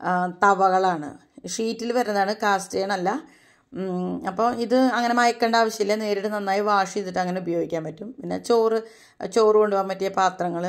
തവകളാണ് ഷീറ്റിൽ വരുന്നതാണ് കാസ്റ്റേൺ അല്ല അപ്പോൾ ഇത് അങ്ങനെ മയക്കേണ്ട ആവശ്യമില്ല നേരിട്ട് നന്നായി വാഷ് ചെയ്തിട്ട് അങ്ങനെ ഉപയോഗിക്കാൻ പറ്റും പിന്നെ ചോറ് ചോറ് കൊണ്ടുപോകാൻ പറ്റിയ പാത്രങ്ങൾ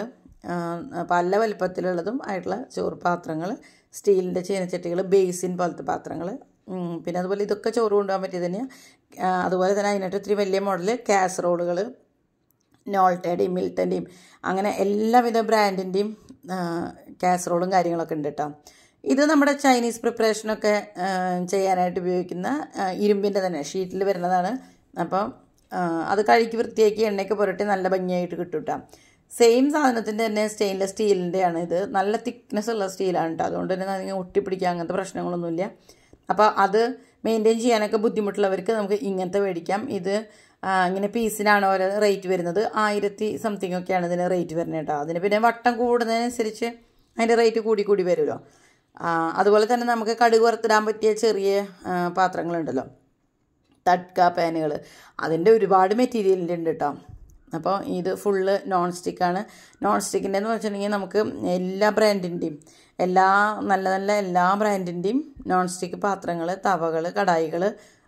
പല വലുപ്പത്തിലുള്ളതും ആയിട്ടുള്ള ചോറ് പാത്രങ്ങൾ സ്റ്റീലിൻ്റെ ചീനച്ചട്ടികൾ ബേസിൻ പോലത്തെ പാത്രങ്ങൾ പിന്നെ അതുപോലെ ഇതൊക്കെ ചോറ് കൊണ്ടുപോകാൻ പറ്റിയത് തന്നെയാണ് അതുപോലെ തന്നെ അതിനായിട്ട് ഒത്തിരി വലിയ മോഡൽ കാസറോളുകൾ നോൾട്ടയുടെയും മിൽട്ടൻ്റെയും അങ്ങനെ എല്ലാവിധ ബ്രാൻഡിൻ്റെയും കാസറോളും കാര്യങ്ങളൊക്കെ ഉണ്ട് കേട്ടോ ഇത് നമ്മുടെ ചൈനീസ് പ്രിപ്പറേഷനൊക്കെ ചെയ്യാനായിട്ട് ഉപയോഗിക്കുന്ന ഇരുമ്പിൻ്റെ തന്നെ ഷീറ്റിൽ വരുന്നതാണ് അപ്പം അത് കഴുകി വൃത്തിയാക്കി എണ്ണയ്ക്ക് പുരട്ടി നല്ല ഭംഗിയായിട്ട് കിട്ടും കേട്ടോ സെയിം സാധനത്തിൻ്റെ തന്നെ സ്റ്റെയിൻലെസ് സ്റ്റീലിൻ്റെയാണ് ഇത് നല്ല തിക്നെസ് ഉള്ള സ്റ്റീലാണ് കേട്ടോ അതുകൊണ്ട് തന്നെ അതിങ്ങനെ ഒട്ടിപ്പിടിക്കുക അങ്ങനത്തെ പ്രശ്നങ്ങളൊന്നുമില്ല അപ്പോൾ അത് മെയിൻറ്റെയിൻ ചെയ്യാനൊക്കെ ബുദ്ധിമുട്ടുള്ളവർക്ക് നമുക്ക് ഇങ്ങനത്തെ മേടിക്കാം ഇത് ഇങ്ങനെ പീസിനാണ് ഓരോ റേറ്റ് വരുന്നത് ആയിരത്തി സംതിങ് ഒക്കെയാണ് ഇതിന് റേറ്റ് വരുന്നത് കേട്ടോ അതിന് പിന്നെ വട്ടം കൂടുന്നതിനനുസരിച്ച് അതിൻ്റെ റേറ്റ് കൂടി കൂടി വരുമല്ലോ അതുപോലെ തന്നെ നമുക്ക് കടുക് വറുത്തിടാൻ പറ്റിയ ചെറിയ പാത്രങ്ങളുണ്ടല്ലോ തട്ക പാനുകൾ അതിൻ്റെ ഒരുപാട് മെറ്റീരിയലിൻ്റെ ഉണ്ട് കേട്ടോ അപ്പോൾ ഇത് ഫുള്ള് നോൺ സ്റ്റിക്കാണ് നോൺ സ്റ്റിക്കിൻ്റെ എന്ന് വെച്ചിട്ടുണ്ടെങ്കിൽ നമുക്ക് എല്ലാ ബ്രാൻഡിൻ്റെയും എല്ലാ നല്ല നല്ല എല്ലാ ബ്രാൻഡിൻ്റെയും നോൺ സ്റ്റിക്ക് പാത്രങ്ങൾ തവകൾ കടായികൾ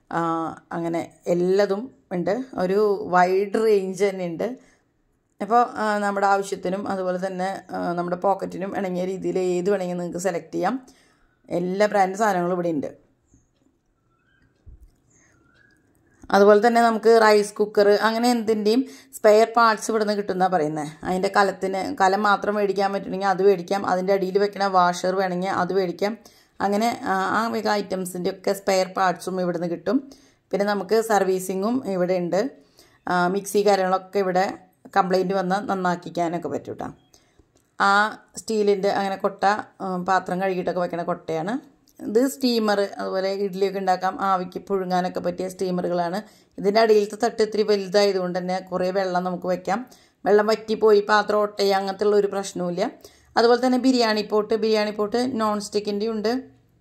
അങ്ങനെ എല്ലാതും ഉണ്ട് ഒരു വൈഡ് റേഞ്ച് തന്നെ ഉണ്ട് അപ്പോൾ നമ്മുടെ ആവശ്യത്തിനും അതുപോലെ തന്നെ നമ്മുടെ പോക്കറ്റിനും ഇണങ്ങിയ രീതിയിൽ ഏത് വേണമെങ്കിൽ നിങ്ങൾക്ക് സെലക്ട് ചെയ്യാം എല്ലാ ബ്രാൻഡ് സാധനങ്ങളും ഇവിടെ ഉണ്ട് അതുപോലെ തന്നെ നമുക്ക് റൈസ് കുക്കർ അങ്ങനെ എന്തിൻ്റെയും സ്പെയർ പാർട്സ് ഇവിടെ നിന്ന് കിട്ടുമെന്നാണ് പറയുന്നത് അതിൻ്റെ കലത്തിന് കലം മാത്രം മേടിക്കാൻ പറ്റണമെങ്കിൽ അത് മേടിക്കാം അതിൻ്റെ അടിയിൽ വെക്കണ വാഷർ വേണമെങ്കിൽ അത് മേടിക്കാം അങ്ങനെ ആ മിക ഐറ്റംസിൻ്റെ ഒക്കെ സ്പെയർ പാർട്സും ഇവിടെ നിന്ന് കിട്ടും പിന്നെ നമുക്ക് സർവീസിങ്ങും ഇവിടെ ഉണ്ട് മിക്സി കാര്യങ്ങളൊക്കെ ഇവിടെ കംപ്ലൈൻറ്റ് വന്നാൽ നന്നാക്കിക്കാനൊക്കെ പറ്റും കേട്ടോ ആ സ്റ്റീലിൻ്റെ അങ്ങനെ കൊട്ട പാത്രം കഴുകിയിട്ടൊക്കെ വെക്കണ കൊട്ടയാണ് ഇത് സ്റ്റീമർ അതുപോലെ ഇഡ്ഡലിയൊക്കെ ഉണ്ടാക്കാം ആവിക്ക് പുഴുങ്ങാനൊക്കെ പറ്റിയ സ്റ്റീമറുകളാണ് ഇതിൻ്റെ അടിയിലത്തെ തട്ട് ഇത്തിരി വലുതായതുകൊണ്ട് തന്നെ കുറേ വെള്ളം നമുക്ക് വെക്കാം വെള്ളം വറ്റിപ്പോയി പാത്രം ഒട്ടയ അങ്ങനത്തെ ഉള്ള ഒരു പ്രശ്നവുമില്ല അതുപോലെ തന്നെ biryani pot biryani pot non സ്റ്റിക്കിൻ്റെ ഉണ്ട്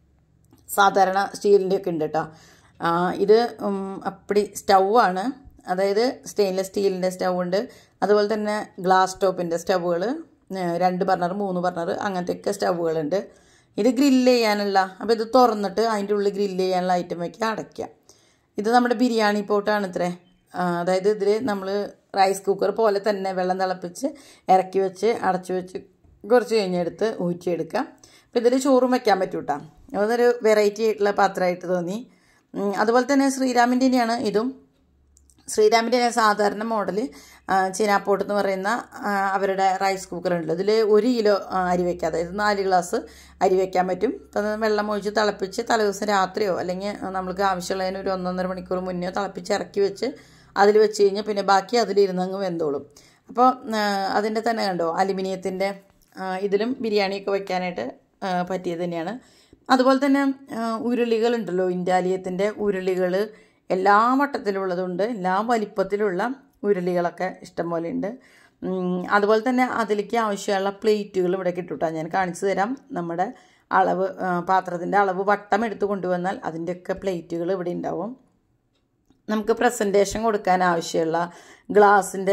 സാധാരണ സ്റ്റീലിൻ്റെ ഒക്കെ ഉണ്ട് കേട്ടോ ഇത് അപ്പടി സ്റ്റൗവാണ് അതായത് സ്റ്റെയിൻലെസ് സ്റ്റീലിൻ്റെ സ്റ്റൗ ഉണ്ട് അതുപോലെ തന്നെ ഗ്ലാസ് ടോപ്പിൻ്റെ സ്റ്റൗവുകൾ രണ്ട് ബർണർ മൂന്ന് ബർണർ അങ്ങനത്തെയൊക്കെ സ്റ്റൗവുകളുണ്ട് ഇത് ഗ്രില്ല് ചെയ്യാനുള്ള അപ്പോൾ ഇത് തുറന്നിട്ട് അതിൻ്റെ ഉള്ളിൽ ഗ്രില്ല് ചെയ്യാനുള്ള ഐറ്റം വയ്ക്കുക അടയ്ക്കുക ഇത് നമ്മുടെ ബിരിയാണി പോട്ടാണ് ഇത്രേ അതായത് ഇതിൽ നമ്മൾ റൈസ് കുക്കർ പോലെ തന്നെ വെള്ളം തിളപ്പിച്ച് ഇറക്കി വെച്ച് അടച്ചു വെച്ച് കുറച്ച് കഴിഞ്ഞെടുത്ത് ഊറ്റിയെടുക്കാം അപ്പോൾ ഇതിൽ ചോറും വയ്ക്കാൻ പറ്റും കേട്ടോ അതൊരു വെറൈറ്റി ആയിട്ടുള്ള പാത്രമായിട്ട് തോന്നി അതുപോലെ തന്നെ ശ്രീരാമിൻ്റെ തന്നെയാണ് ഇതും ശ്രീരാമിൻ്റെ സാധാരണ മോഡൽ ചീനാപ്പോട്ട് എന്ന് പറയുന്ന അവരുടെ റൈസ് കുക്കർ ഉണ്ട് ഇതിൽ ഒരു കിലോ അരി വയ്ക്കാം അതായത് നാല് ഗ്ലാസ് അരി വയ്ക്കാൻ പറ്റും അപ്പം വെള്ളം ഒഴിച്ച് തിളപ്പിച്ച് തലേദിവസം രാത്രിയോ അല്ലെങ്കിൽ നമ്മൾക്ക് ആവശ്യമുള്ളതിന് ഒരു ഒന്നൊന്നര മണിക്കൂർ മുന്നേ തിളപ്പിച്ച് ഇറക്കി വെച്ച് അതിൽ വെച്ച് കഴിഞ്ഞാൽ പിന്നെ ബാക്കി അതിലിരുന്നങ്ങ് വെന്തോളും അപ്പോൾ അതിൻ്റെ തന്നെ കണ്ടോ അലുമിനിയത്തിൻ്റെ ഇതിലും ബിരിയാണിയൊക്കെ വയ്ക്കാനായിട്ട് പറ്റിയത് തന്നെയാണ് അതുപോലെ തന്നെ ഉരുളികളുണ്ടല്ലോ ഇൻഡാലിയത്തിൻ്റെ ഉരുളികൾ എല്ലാ വട്ടത്തിലുള്ളതുണ്ട് എല്ലാ വലിപ്പത്തിലുള്ള ഉരുളികളൊക്കെ ഇഷ്ടംപോലെ ഉണ്ട് അതുപോലെ തന്നെ അതിലേക്ക് ആവശ്യമുള്ള പ്ലേറ്റുകൾ ഇവിടെ കിട്ടും ഞാൻ കാണിച്ചു തരാം നമ്മുടെ അളവ് പാത്രത്തിൻ്റെ അളവ് വട്ടം എടുത്ത് കൊണ്ടുവന്നാൽ അതിൻ്റെയൊക്കെ പ്ലേറ്റുകൾ ഇവിടെ ഉണ്ടാവും നമുക്ക് പ്രസൻറ്റേഷൻ കൊടുക്കാൻ ആവശ്യമുള്ള ഗ്ലാസിൻ്റെ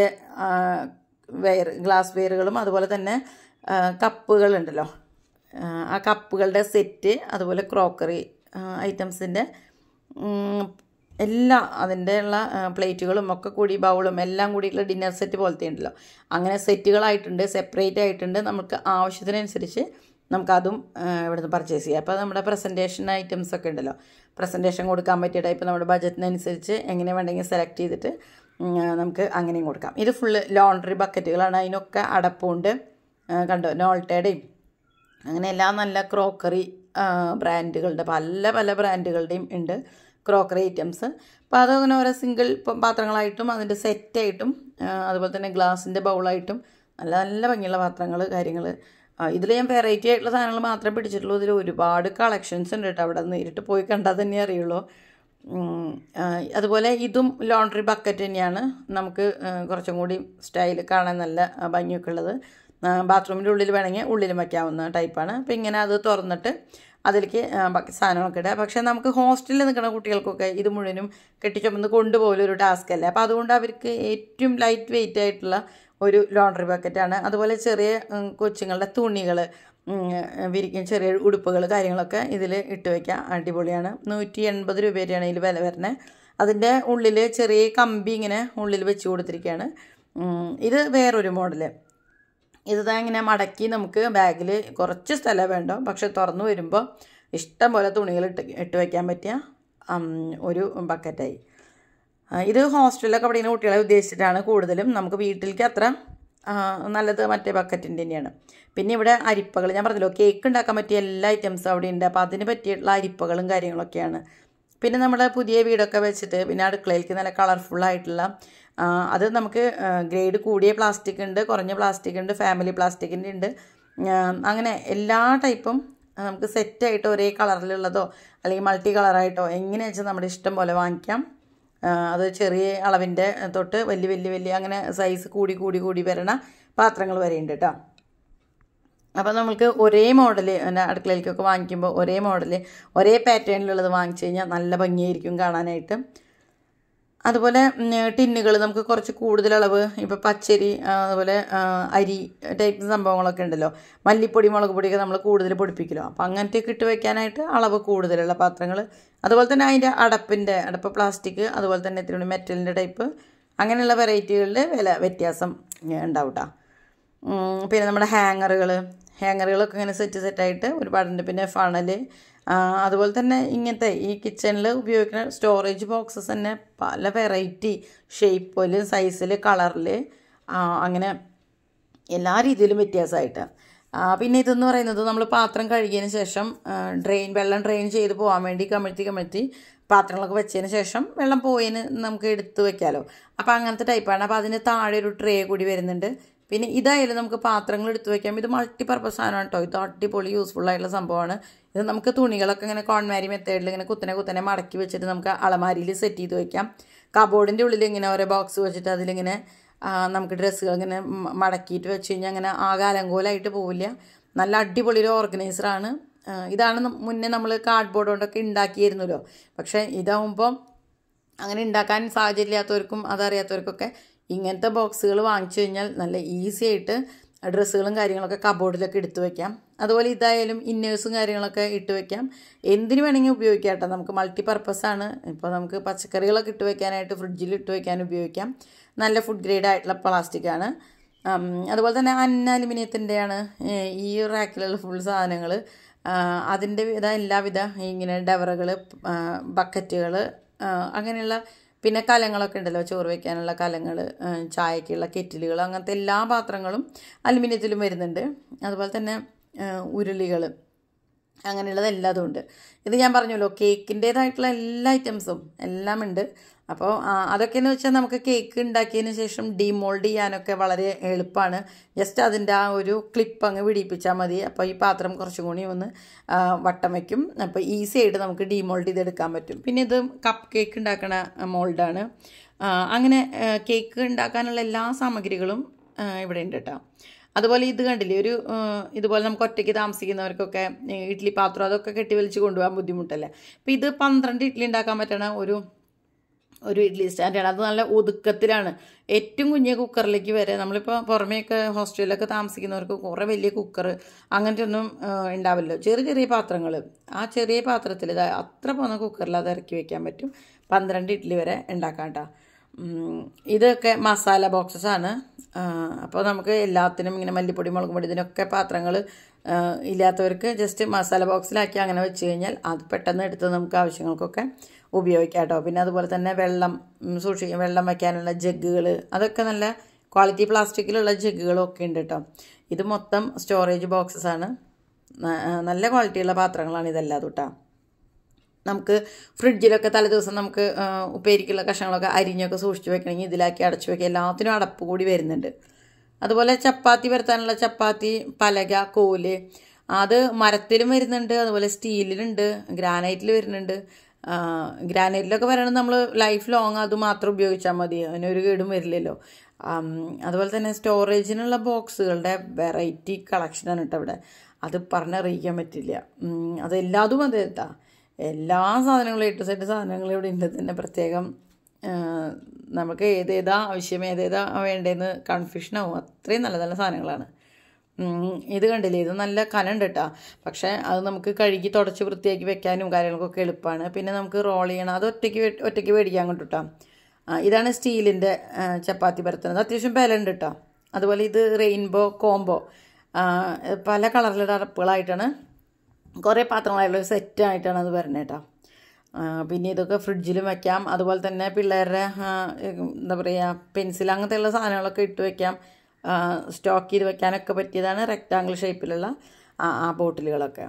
വെയർ ഗ്ലാസ് വെയറുകളും അതുപോലെ തന്നെ കപ്പുകളുണ്ടല്ലോ ആ കപ്പുകളുടെ സെറ്റ് അതുപോലെ ക്രോക്കറി ഐറ്റംസിൻ്റെ എല്ലാ അതിൻ്റെ ഉള്ള പ്ലേറ്റുകളും ഒക്കെ കൂടി ബൗളും എല്ലാം കൂടിയിട്ടുള്ള ഡിന്നർ സെറ്റ് പോലത്തെ ഉണ്ടല്ലോ അങ്ങനെ സെറ്റുകളായിട്ടുണ്ട് സെപ്പറേറ്റ് ആയിട്ടുണ്ട് നമുക്ക് ആവശ്യത്തിനനുസരിച്ച് നമുക്കതും ഇവിടുന്ന് പർച്ചേസ് ചെയ്യാം അപ്പോൾ നമ്മുടെ പ്രസൻറ്റേഷൻ ഐറ്റംസ് ഒക്കെ ഉണ്ടല്ലോ പ്രസൻറ്റേഷൻ കൊടുക്കാൻ പറ്റിയ ടൈപ്പ് നമ്മുടെ ബജറ്റിനനുസരിച്ച് എങ്ങനെ വേണമെങ്കിൽ സെലക്ട് ചെയ്തിട്ട് നമുക്ക് അങ്ങനെയും കൊടുക്കാം ഇത് ഫുള്ള് ലോണ്ടറി ബക്കറ്റുകളാണ് അതിനൊക്കെ അടപ്പുണ്ട് കണ്ടോ നോൾട്ടയുടെയും അങ്ങനെ എല്ലാ നല്ല ക്രോക്കറി ബ്രാൻഡുകളുടെ പല പല ബ്രാൻഡുകളുടെയും ഉണ്ട് ക്രോക്കറി ഐറ്റംസ് അപ്പോൾ അതങ്ങനെ ഓരോ സിംഗിൾ പാത്രങ്ങളായിട്ടും അതിൻ്റെ സെറ്റായിട്ടും അതുപോലെ തന്നെ ഗ്ലാസിൻ്റെ ബൗളായിട്ടും നല്ല നല്ല ഭംഗിയുള്ള പാത്രങ്ങൾ കാര്യങ്ങൾ ഇതിൽ ഞാൻ വെറൈറ്റി ആയിട്ടുള്ള സാധനങ്ങൾ മാത്രമേ പിടിച്ചിട്ടുള്ളൂ ഇതിൽ ഒരുപാട് കളക്ഷൻസ് ഉണ്ട് കേട്ടോ അവിടെ നേരിട്ട് പോയി കണ്ടാൽ തന്നെ അറിയുള്ളൂ അതുപോലെ ഇതും ലോണ്ടറി ബക്കറ്റ് തന്നെയാണ് നമുക്ക് കുറച്ചും കൂടി സ്റ്റൈൽ കാണാൻ നല്ല ഭംഗിയൊക്കെ ഉള്ളത് ബാത്റൂമിൻ്റെ ഉള്ളിൽ വേണമെങ്കിൽ ഉള്ളിലും വയ്ക്കാവുന്ന ടൈപ്പാണ് അപ്പോൾ ഇങ്ങനെ അത് തുറന്നിട്ട് അതിലേക്ക് ബാക്കി സാധനങ്ങളൊക്കെ ഇടുക പക്ഷേ നമുക്ക് ഹോസ്റ്റലിൽ നിൽക്കുന്ന കുട്ടികൾക്കൊക്കെ ഇത് മുഴുവനും കെട്ടിച്ചുമന്ന് കൊണ്ടുപോകലും ഒരു ടാസ്ക് അല്ലേ അപ്പോൾ അതുകൊണ്ട് അവർക്ക് ഏറ്റവും ലൈറ്റ് വെയിറ്റ് ആയിട്ടുള്ള ഒരു ലോണ്ടറി ബക്കറ്റാണ് അതുപോലെ ചെറിയ കൊച്ചുങ്ങളുടെ തുണികൾ വിരിക്കും ചെറിയ ഉടുപ്പുകൾ കാര്യങ്ങളൊക്കെ ഇതിൽ ഇട്ട് വയ്ക്കാം അടിപൊളിയാണ് നൂറ്റി എൺപത് രൂപയുടെയാണ് ഇതിൽ വില വരുന്നത് അതിൻ്റെ ഉള്ളിൽ ചെറിയ കമ്പി ഇങ്ങനെ ഉള്ളിൽ വെച്ച് കൊടുത്തിരിക്കുകയാണ് ഇത് വേറൊരു മോഡല് ഇത് ഇങ്ങനെ മടക്കി നമുക്ക് ബാഗിൽ കുറച്ച് സ്ഥലം വേണ്ടോ പക്ഷെ തുറന്നു വരുമ്പോൾ ഇഷ്ടം പോലെ തുണികൾ ഇട്ട് ഇട്ട് വയ്ക്കാൻ പറ്റിയ ഒരു ബക്കറ്റായി ഇത് ഹോസ്റ്റലിലൊക്കെ പഠിക്കുന്ന കുട്ടികളെ ഉദ്ദേശിച്ചിട്ടാണ് കൂടുതലും നമുക്ക് വീട്ടിലേക്ക് അത്ര നല്ലത് മറ്റേ ബക്കറ്റിൻ്റെ തന്നെയാണ് പിന്നെ ഇവിടെ അരിപ്പകൾ ഞാൻ പറഞ്ഞല്ലോ കേക്ക് ഉണ്ടാക്കാൻ പറ്റിയ എല്ലാ ഐറ്റംസും അവിടെ ഉണ്ട് അപ്പോൾ അതിന് പറ്റിയിട്ടുള്ള അരിപ്പകളും കാര്യങ്ങളൊക്കെയാണ് പിന്നെ നമ്മുടെ പുതിയ വീടൊക്കെ വെച്ചിട്ട് പിന്നെ അടുക്കളയിലേക്ക് നല്ല കളർഫുള്ളായിട്ടുള്ള അത് നമുക്ക് ഗ്രേഡ് കൂടിയ പ്ലാസ്റ്റിക് ഉണ്ട് കുറഞ്ഞ പ്ലാസ്റ്റിക് ഉണ്ട് ഫാമിലി പ്ലാസ്റ്റിക്കിൻ്റെ ഉണ്ട് അങ്ങനെ എല്ലാ ടൈപ്പും നമുക്ക് സെറ്റായിട്ട് ഒരേ കളറിലുള്ളതോ അല്ലെങ്കിൽ മൾട്ടി കളറായിട്ടോ എങ്ങനെയാ വെച്ചാൽ നമ്മുടെ ഇഷ്ടം പോലെ വാങ്ങിക്കാം അത് ചെറിയ അളവിൻ്റെ തൊട്ട് വലിയ വലിയ വലിയ അങ്ങനെ സൈസ് കൂടി കൂടി കൂടി വരണ പാത്രങ്ങൾ വരെയുണ്ട് കേട്ടോ അപ്പോൾ നമുക്ക് ഒരേ മോഡൽ പിന്നെ അടുക്കളയിലേക്കൊക്കെ വാങ്ങിക്കുമ്പോൾ ഒരേ മോഡൽ ഒരേ പാറ്റേണിലുള്ളത് വാങ്ങിച്ചു കഴിഞ്ഞാൽ നല്ല ഭംഗിയായിരിക്കും കാണാനായിട്ട് അതുപോലെ ടിന്നുകൾ നമുക്ക് കുറച്ച് കൂടുതൽ അളവ് ഇപ്പോൾ പച്ചരി അതുപോലെ അരി ടൈപ്പ് സംഭവങ്ങളൊക്കെ ഉണ്ടല്ലോ മല്ലിപ്പൊടി മുളക് പൊടിയൊക്കെ നമ്മൾ കൂടുതൽ പൊടിപ്പിക്കലോ അപ്പോൾ അങ്ങനത്തെയൊക്കെ ഇട്ട് വെക്കാനായിട്ട് അളവ് കൂടുതലുള്ള പാത്രങ്ങൾ അതുപോലെ തന്നെ അതിൻ്റെ അടപ്പിൻ്റെ അടപ്പ് പ്ലാസ്റ്റിക് അതുപോലെ തന്നെ ഇത്തിരി മെറ്റലിൻ്റെ ടൈപ്പ് അങ്ങനെയുള്ള വെറൈറ്റികളിൽ വില വ്യത്യാസം ഉണ്ടാവും കേട്ടോ പിന്നെ നമ്മുടെ ഹാങ്ങറുകൾ ഹാങ്ങറുകളൊക്കെ ഇങ്ങനെ സെറ്റ് സെറ്റായിട്ട് ഒരുപാടുണ്ട് പിന്നെ ഫണൽ അതുപോലെ തന്നെ ഇങ്ങനത്തെ ഈ കിച്ചണിൽ ഉപയോഗിക്കുന്ന സ്റ്റോറേജ് ബോക്സസ് തന്നെ പല വെറൈറ്റി ഷേപ്പിൽ സൈസിൽ കളറിൽ അങ്ങനെ എല്ലാ രീതിയിലും വ്യത്യാസമായിട്ട് പിന്നെ ഇതെന്ന് പറയുന്നത് നമ്മൾ പാത്രം കഴുകിയതിന് ശേഷം ഡ്രെയിൻ വെള്ളം ഡ്രെയിൻ ചെയ്ത് പോകാൻ വേണ്ടി കമിഴ്ത്തി കമിഴ്ത്തി പാത്രങ്ങളൊക്കെ വെച്ചതിന് ശേഷം വെള്ളം പോയതിന് നമുക്ക് എടുത്ത് വെക്കാമല്ലോ അപ്പോൾ അങ്ങനത്തെ ടൈപ്പാണ് അപ്പോൾ അതിന് താഴെ ഒരു ട്രേ കൂടി വരുന്നുണ്ട് പിന്നെ ഇതായാലും നമുക്ക് പാത്രങ്ങൾ എടുത്ത് വെക്കാം ഇത് മൾട്ടി പർപ്പസ് സാധനമാണ് കേട്ടോ ഇത് അടിപൊളി യൂസ്ഫുൾ ആയിട്ടുള്ള സംഭവമാണ് ഇത് നമുക്ക് തുണികളൊക്കെ ഇങ്ങനെ കോൺമാരി മെത്തേഡിൽ ഇങ്ങനെ കുത്തനെ കുത്തനെ മടക്കി വെച്ചിട്ട് നമുക്ക് അളമാരിയിൽ സെറ്റ് ചെയ്ത് വെക്കാം കബോർഡിൻ്റെ ഉള്ളിൽ ഇങ്ങനെ ഓരോ ബോക്സ് വെച്ചിട്ട് അതിലിങ്ങനെ നമുക്ക് ഡ്രസ്സുകൾ ഇങ്ങനെ മടക്കിയിട്ട് വെച്ച് കഴിഞ്ഞാൽ അങ്ങനെ ആകെ അലങ്കോലമായിട്ട് പോവില്ല നല്ല അടിപൊളി ഒരു ഓർഗനൈസറാണ് ഇതാണ് മുന്നേ നമ്മൾ കാർഡ്ബോർഡ് കൊണ്ടൊക്കെ ഉണ്ടാക്കിയിരുന്നല്ലോ പക്ഷേ ഇതാവുമ്പോൾ അങ്ങനെ ഉണ്ടാക്കാൻ സാഹചര്യമില്ലാത്തവർക്കും അതറിയാത്തവർക്കൊക്കെ ഇങ്ങനത്തെ ബോക്സുകൾ വാങ്ങിച്ചു കഴിഞ്ഞാൽ നല്ല ഈസി ആയിട്ട് ഡ്രസ്സുകളും കാര്യങ്ങളൊക്കെ കബോർഡിലൊക്കെ എടുത്തു വെക്കാം അതുപോലെ ഇതായാലും ഇന്നേഴ്സും കാര്യങ്ങളൊക്കെ ഇട്ട് വെക്കാം എന്തിനു വേണമെങ്കിൽ ഉപയോഗിക്കാം കേട്ടോ നമുക്ക് മൾട്ടി പർപ്പസ് ആണ് ഇപ്പോൾ നമുക്ക് പച്ചക്കറികളൊക്കെ ഇട്ട് വെക്കാനായിട്ട് ഫ്രിഡ്ജിൽ ഇട്ട് വെക്കാൻ ഉപയോഗിക്കാം നല്ല ഫുഡ് ഗ്രേഡ് ആയിട്ടുള്ള പ്ലാസ്റ്റിക് ആണ് അതുപോലെ തന്നെ അന്ന അലുമിനിയത്തിൻ്റെയാണ് ഈ റാക്കിലുള്ള ഫുൾ സാധനങ്ങൾ അതിൻ്റെ വിധ എല്ലാവിധ ഇങ്ങനെ ഡവറുകൾ ബക്കറ്റുകൾ അങ്ങനെയുള്ള പിന്നെ കലങ്ങളൊക്കെ ഉണ്ടല്ലോ ചോറ് വയ്ക്കാനുള്ള കലങ്ങൾ ചായക്കുള്ള കെറ്റിലുകൾ അങ്ങനത്തെ എല്ലാ പാത്രങ്ങളും അലുമിനിയത്തിലും വരുന്നുണ്ട് അതുപോലെ തന്നെ ഉരുളികൾ അങ്ങനെയുള്ളത് എല്ലാതും ഉണ്ട് ഇത് ഞാൻ പറഞ്ഞല്ലോ കേക്കിൻ്റേതായിട്ടുള്ള എല്ലാ ഐറ്റംസും എല്ലാം ഉണ്ട് അപ്പോൾ അതൊക്കെയെന്ന് വെച്ചാൽ നമുക്ക് കേക്ക് ഉണ്ടാക്കിയതിന് ശേഷം ഡീമോൾഡ് ചെയ്യാനൊക്കെ വളരെ എളുപ്പമാണ് ജസ്റ്റ് അതിൻ്റെ ആ ഒരു ക്ലിപ്പ് അങ്ങ് പിടിപ്പിച്ചാൽ മതി അപ്പോൾ ഈ പാത്രം കുറച്ചും കൂടി ഒന്ന് വട്ടം വയ്ക്കും അപ്പോൾ ഈസി ആയിട്ട് നമുക്ക് ഡീമോൾഡ് ചെയ്തെടുക്കാൻ പറ്റും പിന്നെ ഇത് കപ്പ് കേക്ക് ഉണ്ടാക്കണ മോൾഡാണ് അങ്ങനെ കേക്ക് ഉണ്ടാക്കാനുള്ള എല്ലാ സാമഗ്രികളും ഇവിടെ ഉണ്ട് കേട്ടോ അതുപോലെ ഇത് കണ്ടില്ലേ ഒരു ഇതുപോലെ നമുക്ക് ഒറ്റയ്ക്ക് താമസിക്കുന്നവർക്കൊക്കെ ഇഡ്ഡലി പാത്രം അതൊക്കെ കെട്ടി വലിച്ച് കൊണ്ടുപോകാൻ ബുദ്ധിമുട്ടല്ലേ അപ്പോൾ ഇത് പന്ത്രണ്ട് ഇഡ്ഡലി ഉണ്ടാക്കാൻ പറ്റണ ഒരു ഒരു ഇഡ്ഡലി സ്റ്റാൻഡാണ് അത് നല്ല ഒതുക്കത്തിലാണ് ഏറ്റവും കുഞ്ഞിയ കുക്കറിലേക്ക് വരെ നമ്മളിപ്പോൾ പുറമേയൊക്കെ ഹോസ്റ്റലിലൊക്കെ താമസിക്കുന്നവർക്ക് കുറേ വലിയ കുക്കർ അങ്ങനത്തെ ഒന്നും ഉണ്ടാവില്ലല്ലോ ചെറിയ ചെറിയ പാത്രങ്ങൾ ആ ചെറിയ പാത്രത്തിൽ ഇത് അത്ര പോകുന്ന കുക്കറിൽ അത് ഇറക്കി വെക്കാൻ പറ്റും പന്ത്രണ്ട് ഇഡ്ഡലി വരെ ഉണ്ടാക്കാം കേട്ടോ ഇതൊക്കെ മസാല ബോക്സസ് ആണ് അപ്പോൾ നമുക്ക് എല്ലാത്തിനും ഇങ്ങനെ മല്ലിപ്പൊടി മുളക് പൊടി ഇതിനൊക്കെ പാത്രങ്ങൾ ഇല്ലാത്തവർക്ക് ജസ്റ്റ് മസാല ബോക്സിലാക്കി അങ്ങനെ വെച്ച് കഴിഞ്ഞാൽ അത് പെട്ടെന്ന് എടുത്ത് നമുക്ക് ആവശ്യങ്ങൾക്കൊക്കെ ഉപയോഗിക്കാം കേട്ടോ പിന്നെ അതുപോലെ തന്നെ വെള്ളം സൂക്ഷിക്കും വെള്ളം വയ്ക്കാനുള്ള ജഗ്ഗുകൾ അതൊക്കെ നല്ല ക്വാളിറ്റി പ്ലാസ്റ്റിക്കിലുള്ള ജഗ്ഗുകളും ഒക്കെ ഉണ്ട് കേട്ടോ ഇത് മൊത്തം സ്റ്റോറേജ് ബോക്സസ് ആണ് നല്ല ക്വാളിറ്റിയുള്ള പാത്രങ്ങളാണ് ഇതെല്ലാം കേട്ടോ നമുക്ക് ഫ്രിഡ്ജിലൊക്കെ തലേദിവസം നമുക്ക് ഉപ്പേരിക്കുള്ള കഷ്ണങ്ങളൊക്കെ അരിഞ്ഞൊക്കെ സൂക്ഷിച്ച് വെക്കണമെങ്കിൽ ഇതിലാക്കി അടച്ചു വെക്കുക എല്ലാത്തിനും അടപ്പ് കൂടി വരുന്നുണ്ട് അതുപോലെ ചപ്പാത്തി വരുത്താനുള്ള ചപ്പാത്തി പലക കോല് അത് മരത്തിലും വരുന്നുണ്ട് അതുപോലെ സ്റ്റീലിലുണ്ട് ഗ്രാനൈറ്റിൽ വരുന്നുണ്ട് ഗ്രാനൈറ്റിലൊക്കെ വരണമെങ്കിൽ നമ്മൾ ലൈഫ് ലോങ് അത് മാത്രം ഉപയോഗിച്ചാൽ മതി അതിനൊരു കേടും വരില്ലല്ലോ അതുപോലെ തന്നെ സ്റ്റോറേജിനുള്ള ബോക്സുകളുടെ വെറൈറ്റി കളക്ഷനാണ് കേട്ടോ ഇവിടെ അത് പറഞ്ഞറിയിക്കാൻ പറ്റില്ല അതെല്ലാതും അതെ കേട്ടാ എല്ലാ സാധനങ്ങളും എട്ട് സെറ്റ് സാധനങ്ങളും ഇവിടെ ഉണ്ട് തന്നെ പ്രത്യേകം നമുക്ക് ഏതേതാ ആവശ്യം ഏതേതാ വേണ്ടതെന്ന് കൺഫ്യൂഷനാവും അത്രയും നല്ല നല്ല സാധനങ്ങളാണ് ഇത് കണ്ടില്ലേ ഇത് നല്ല കനുണ്ട് കേട്ടോ പക്ഷേ അത് നമുക്ക് കഴുകി തുടച്ച് വൃത്തിയാക്കി വെക്കാനും കാര്യങ്ങൾക്കൊക്കെ എളുപ്പമാണ് പിന്നെ നമുക്ക് റോൾ ചെയ്യണം അത് ഒറ്റയ്ക്ക് ഒറ്റയ്ക്ക് മേടിക്കാൻ കൊണ്ട് കേട്ടോ ഇതാണ് സ്റ്റീലിൻ്റെ ചപ്പാത്തി പരത്തുന്നത് അത്യാവശ്യം ബലമുണ്ട് കേട്ടോ അതുപോലെ ഇത് റെയിൻബോ കോംബോ പല കളറിലുള്ള അടപ്പുകളായിട്ടാണ് കുറേ പാത്രങ്ങളായുള്ള ഒരു സെറ്റായിട്ടാണ് അത് വരുന്നത് കേട്ടോ പിന്നെ ഇതൊക്കെ ഫ്രിഡ്ജിലും വെക്കാം അതുപോലെ തന്നെ പിള്ളേരുടെ എന്താ പറയുക പെൻസിൽ അങ്ങനത്തെയുള്ള സാധനങ്ങളൊക്കെ ഇട്ട് വെക്കാം സ്റ്റോക്ക് ചെയ്ത് വെക്കാനൊക്കെ പറ്റിയതാണ് റെക്റ്റാങ്കിൾ ഷേപ്പിലുള്ള ആ ബോട്ടിലുകളൊക്കെ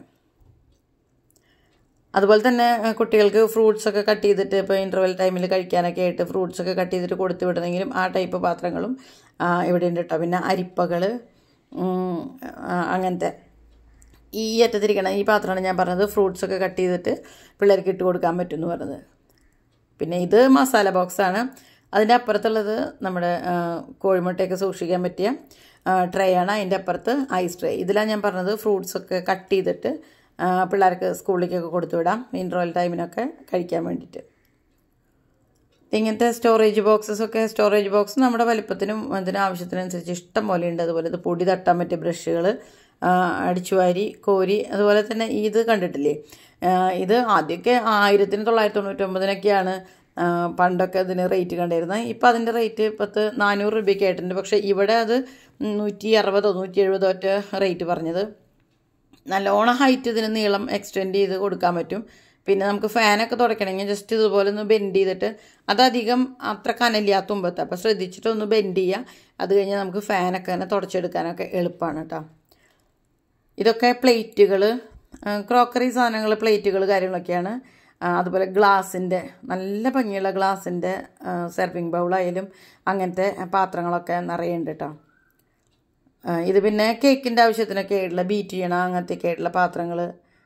അതുപോലെ തന്നെ കുട്ടികൾക്ക് ഫ്രൂട്ട്സ് ഒക്കെ കട്ട് ചെയ്തിട്ട് ഇപ്പോൾ ഇൻ്റർവെൽ ടൈമിൽ കഴിക്കാനൊക്കെ ആയിട്ട് ഫ്രൂട്ട്സ് ഒക്കെ കട്ട് ചെയ്തിട്ട് കൊടുത്തു വിടണമെങ്കിലും ആ ടൈപ്പ് പാത്രങ്ങളും ഇവിടെ ഉണ്ട് കേട്ടോ പിന്നെ അരിപ്പകൾ അങ്ങനത്തെ ഈ അറ്റത്തിരിക്കണം ഈ പാത്രമാണ് ഞാൻ പറഞ്ഞത് ഫ്രൂട്ട്സ് ഒക്കെ കട്ട് ചെയ്തിട്ട് പിള്ളേർക്ക് ഇട്ട് കൊടുക്കാൻ പറ്റും എന്ന് പറഞ്ഞത് പിന്നെ ഇത് മസാല ബോക്സാണ് അതിൻ്റെ അപ്പുറത്തുള്ളത് നമ്മുടെ കോഴിമുട്ടയൊക്കെ സൂക്ഷിക്കാൻ പറ്റിയ ട്രേ ആണ് അതിൻ്റെ അപ്പുറത്ത് ഐസ് ട്രേ ഇതിലാണ് ഞാൻ പറഞ്ഞത് ഫ്രൂട്ട്സ് ഒക്കെ കട്ട് ചെയ്തിട്ട് പിള്ളേർക്ക് സ്കൂളിലേക്കൊക്കെ കൊടുത്തു വിടാം ഇൻ്റർവൽ ടൈമിനൊക്കെ കഴിക്കാൻ വേണ്ടിയിട്ട് ഇങ്ങനത്തെ സ്റ്റോറേജ് ബോക്സസ് ഒക്കെ സ്റ്റോറേജ് ബോക്സ് നമ്മുടെ വലിപ്പത്തിനും അതിന് ആവശ്യത്തിനനുസരിച്ച് ഇഷ്ടം പോലെ ഉണ്ട് അതുപോലെ ഇത് പൊടി തട്ടാൻ പറ്റിയ ബ്രഷുകൾ അടിച്ചുവാരി കോരി അതുപോലെ തന്നെ ഇത് കണ്ടിട്ടില്ലേ ഇത് ആദ്യമൊക്കെ ആയിരത്തിന് തൊള്ളായിരത്തി തൊണ്ണൂറ്റൊമ്പതിനൊക്കെയാണ് ആ, പണ്ടൊക്കെ അതിന് റേറ്റ് കണ്ടിരുന്നത് ഇപ്പം അതിൻ്റെ റേറ്റ് പത്ത് നാനൂറ് രൂപയ്ക്ക് ആയിട്ടുണ്ട് പക്ഷേ ഇവിടെ അത് നൂറ്റി അറുപതോ നൂറ്റി എഴുപതോ ഒറ്റ റേറ്റ് പറഞ്ഞത് നല്ലോണം ഹൈറ്റ് ഇതിന് നീളം എക്സ്റ്റെൻഡ് ചെയ്ത് കൊടുക്കാൻ പറ്റും പിന്നെ നമുക്ക് ഫാനൊക്കെ തുടയ്ക്കണമെങ്കിൽ ജസ്റ്റ് ഇതുപോലെ ഒന്ന് ബെൻഡ് ചെയ്തിട്ട് അതധികം അത്ര കനലില്ല തുമ്പത്ത് അപ്പോൾ ശ്രദ്ധിച്ചിട്ട് ഒന്ന് ബെൻഡ് ചെയ്യുക അത് കഴിഞ്ഞാൽ നമുക്ക് ഫാനൊക്കെ തന്നെ തുടച്ചെടുക്കാനൊക്കെ എളുപ്പമാണ് കേട്ടോ ഇതൊക്കെ പ്ലേറ്റുകൾ ക്രോക്കറി സാധനങ്ങൾ പ്ലേറ്റുകൾ കാര്യങ്ങളൊക്കെയാണ് ആ, അതുപോലെ ഗ്ലാസിൻ്റെ നല്ല ഭംഗിയുള്ള ഗ്ലാസിൻ്റെ സെർവിങ് ബൗളായാലും അങ്ങനത്തെ പാത്രങ്ങളൊക്കെ നിറയുണ്ട് കേട്ടോ ആ, ഇത് പിന്നെ കേക്കിൻ്റെ ആവശ്യത്തിനൊക്കെ ആയിട്ടുള്ള ബീറ്റ് ചെയ്യണം അങ്ങനത്തെയൊക്കെ ആയിട്ടുള്ള പാത്രങ്ങൾ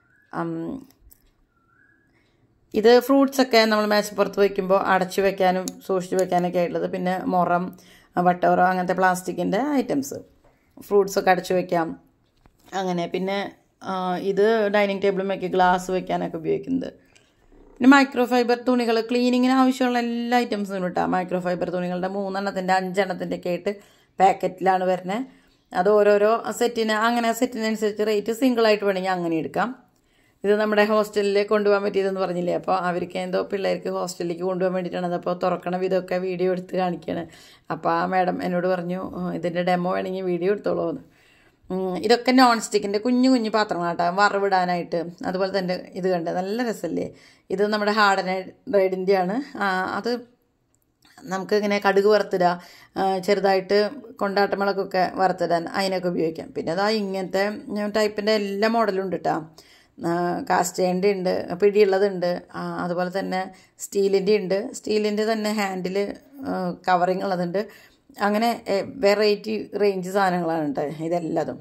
ഇത് ഫ്രൂട്ട്സ് ഒക്കെ നമ്മൾ മേശപ്പുറത്ത് വയ്ക്കുമ്പോൾ അടച്ചു വെക്കാനും സൂക്ഷിച്ച് വെക്കാനൊക്കെ ആയിട്ടുള്ളത് പിന്നെ മുറം വട്ടവറോ അങ്ങനത്തെ പ്ലാസ്റ്റിക്കിൻ്റെ ഐറ്റംസ് ഫ്രൂട്ട്സ് ഒക്കെ അടച്ചു വെക്കാം അങ്ങനെ പിന്നെ ആ, ഇത് ഡൈനിങ് ടേബിളുമൊക്കെ ഗ്ലാസ് വെക്കാനൊക്കെ ഉപയോഗിക്കുന്നത് പിന്നെ മൈക്രോ ഫൈബർ തുണികൾ ക്ലീനിങ്ങിന് ആവശ്യമുള്ള എല്ലാ ഐറ്റംസും കിട്ടാം മൈക്രോ ഫൈബർ തുണികളുടെ മൂന്നെണ്ണത്തിൻ്റെ അഞ്ചെണ്ണത്തിൻ്റെ ഒക്കെ ആയിട്ട് പാക്കറ്റിലാണ് വരുന്നത് അത് ഓരോരോ സെറ്റിന് അങ്ങനെ സെറ്റിനനുസരിച്ച് റേറ്റ് സിംഗിളായിട്ട് വേണമെങ്കിൽ അങ്ങനെ എടുക്കാം ഇത് നമ്മുടെ ഹോസ്റ്റലിൽ കൊണ്ടുപോകാൻ പറ്റിയതെന്ന് പറഞ്ഞില്ലേ അപ്പോൾ അവർക്ക് എന്തോ പിള്ളേർക്ക് ഹോസ്റ്റലിലേക്ക് കൊണ്ടുപോകാൻ വേണ്ടിയിട്ടാണ് അപ്പോൾ തുറക്കണ വിധമൊക്കെ വീഡിയോ എടുത്ത് കാണിക്കുകയാണ് അപ്പോൾ ആ മാഡം എന്നോട് പറഞ്ഞു "ഉം, ഇതിൻ്റെ ഡെമോ വേണമെങ്കിൽ വീഡിയോ എടുത്തോളൂ എന്ന് ഉം, ഇതൊക്കെ നോൺ സ്റ്റിക്കിൻ്റെ കുഞ്ഞു കുഞ്ഞു പാത്രങ്ങളാട്ടോ വറവിടാനായിട്ട് അതുപോലെ തന്നെ ഇത് കണ്ട് നല്ല രസമല്ലേ ഇത് നമ്മുടെ ഹാർഡൻ റൈഡിൻ്റെ ആണ് ആ, അത് നമുക്ക് ഇങ്ങനെ കടുക് വറുത്തിടുക ആ, ചെറുതായിട്ട് കൊണ്ടാട്ടമുളകൊക്കെ വറുത്തിടാൻ അതിനൊക്കെ ഉപയോഗിക്കാം പിന്നെ അതാ ഇങ്ങനത്തെ ടൈപ്പിൻ്റെ എല്ലാ മോഡലും ഉണ്ട് കേട്ടോ കാസ്റ്റേൻ്റെ ഉണ്ട് പിടിയുള്ളതുണ്ട് ആ, അതുപോലെ തന്നെ സ്റ്റീലിൻ്റെ ഉണ്ട് സ്റ്റീലിൻ്റെ തന്നെ ഹാൻഡിൽ കവറിങ് ഉള്ളതുണ്ട് അങ്ങനെ വെറൈറ്റി റേഞ്ച് സാധനങ്ങളാണ് കേട്ടോ ഇതെല്ലാതും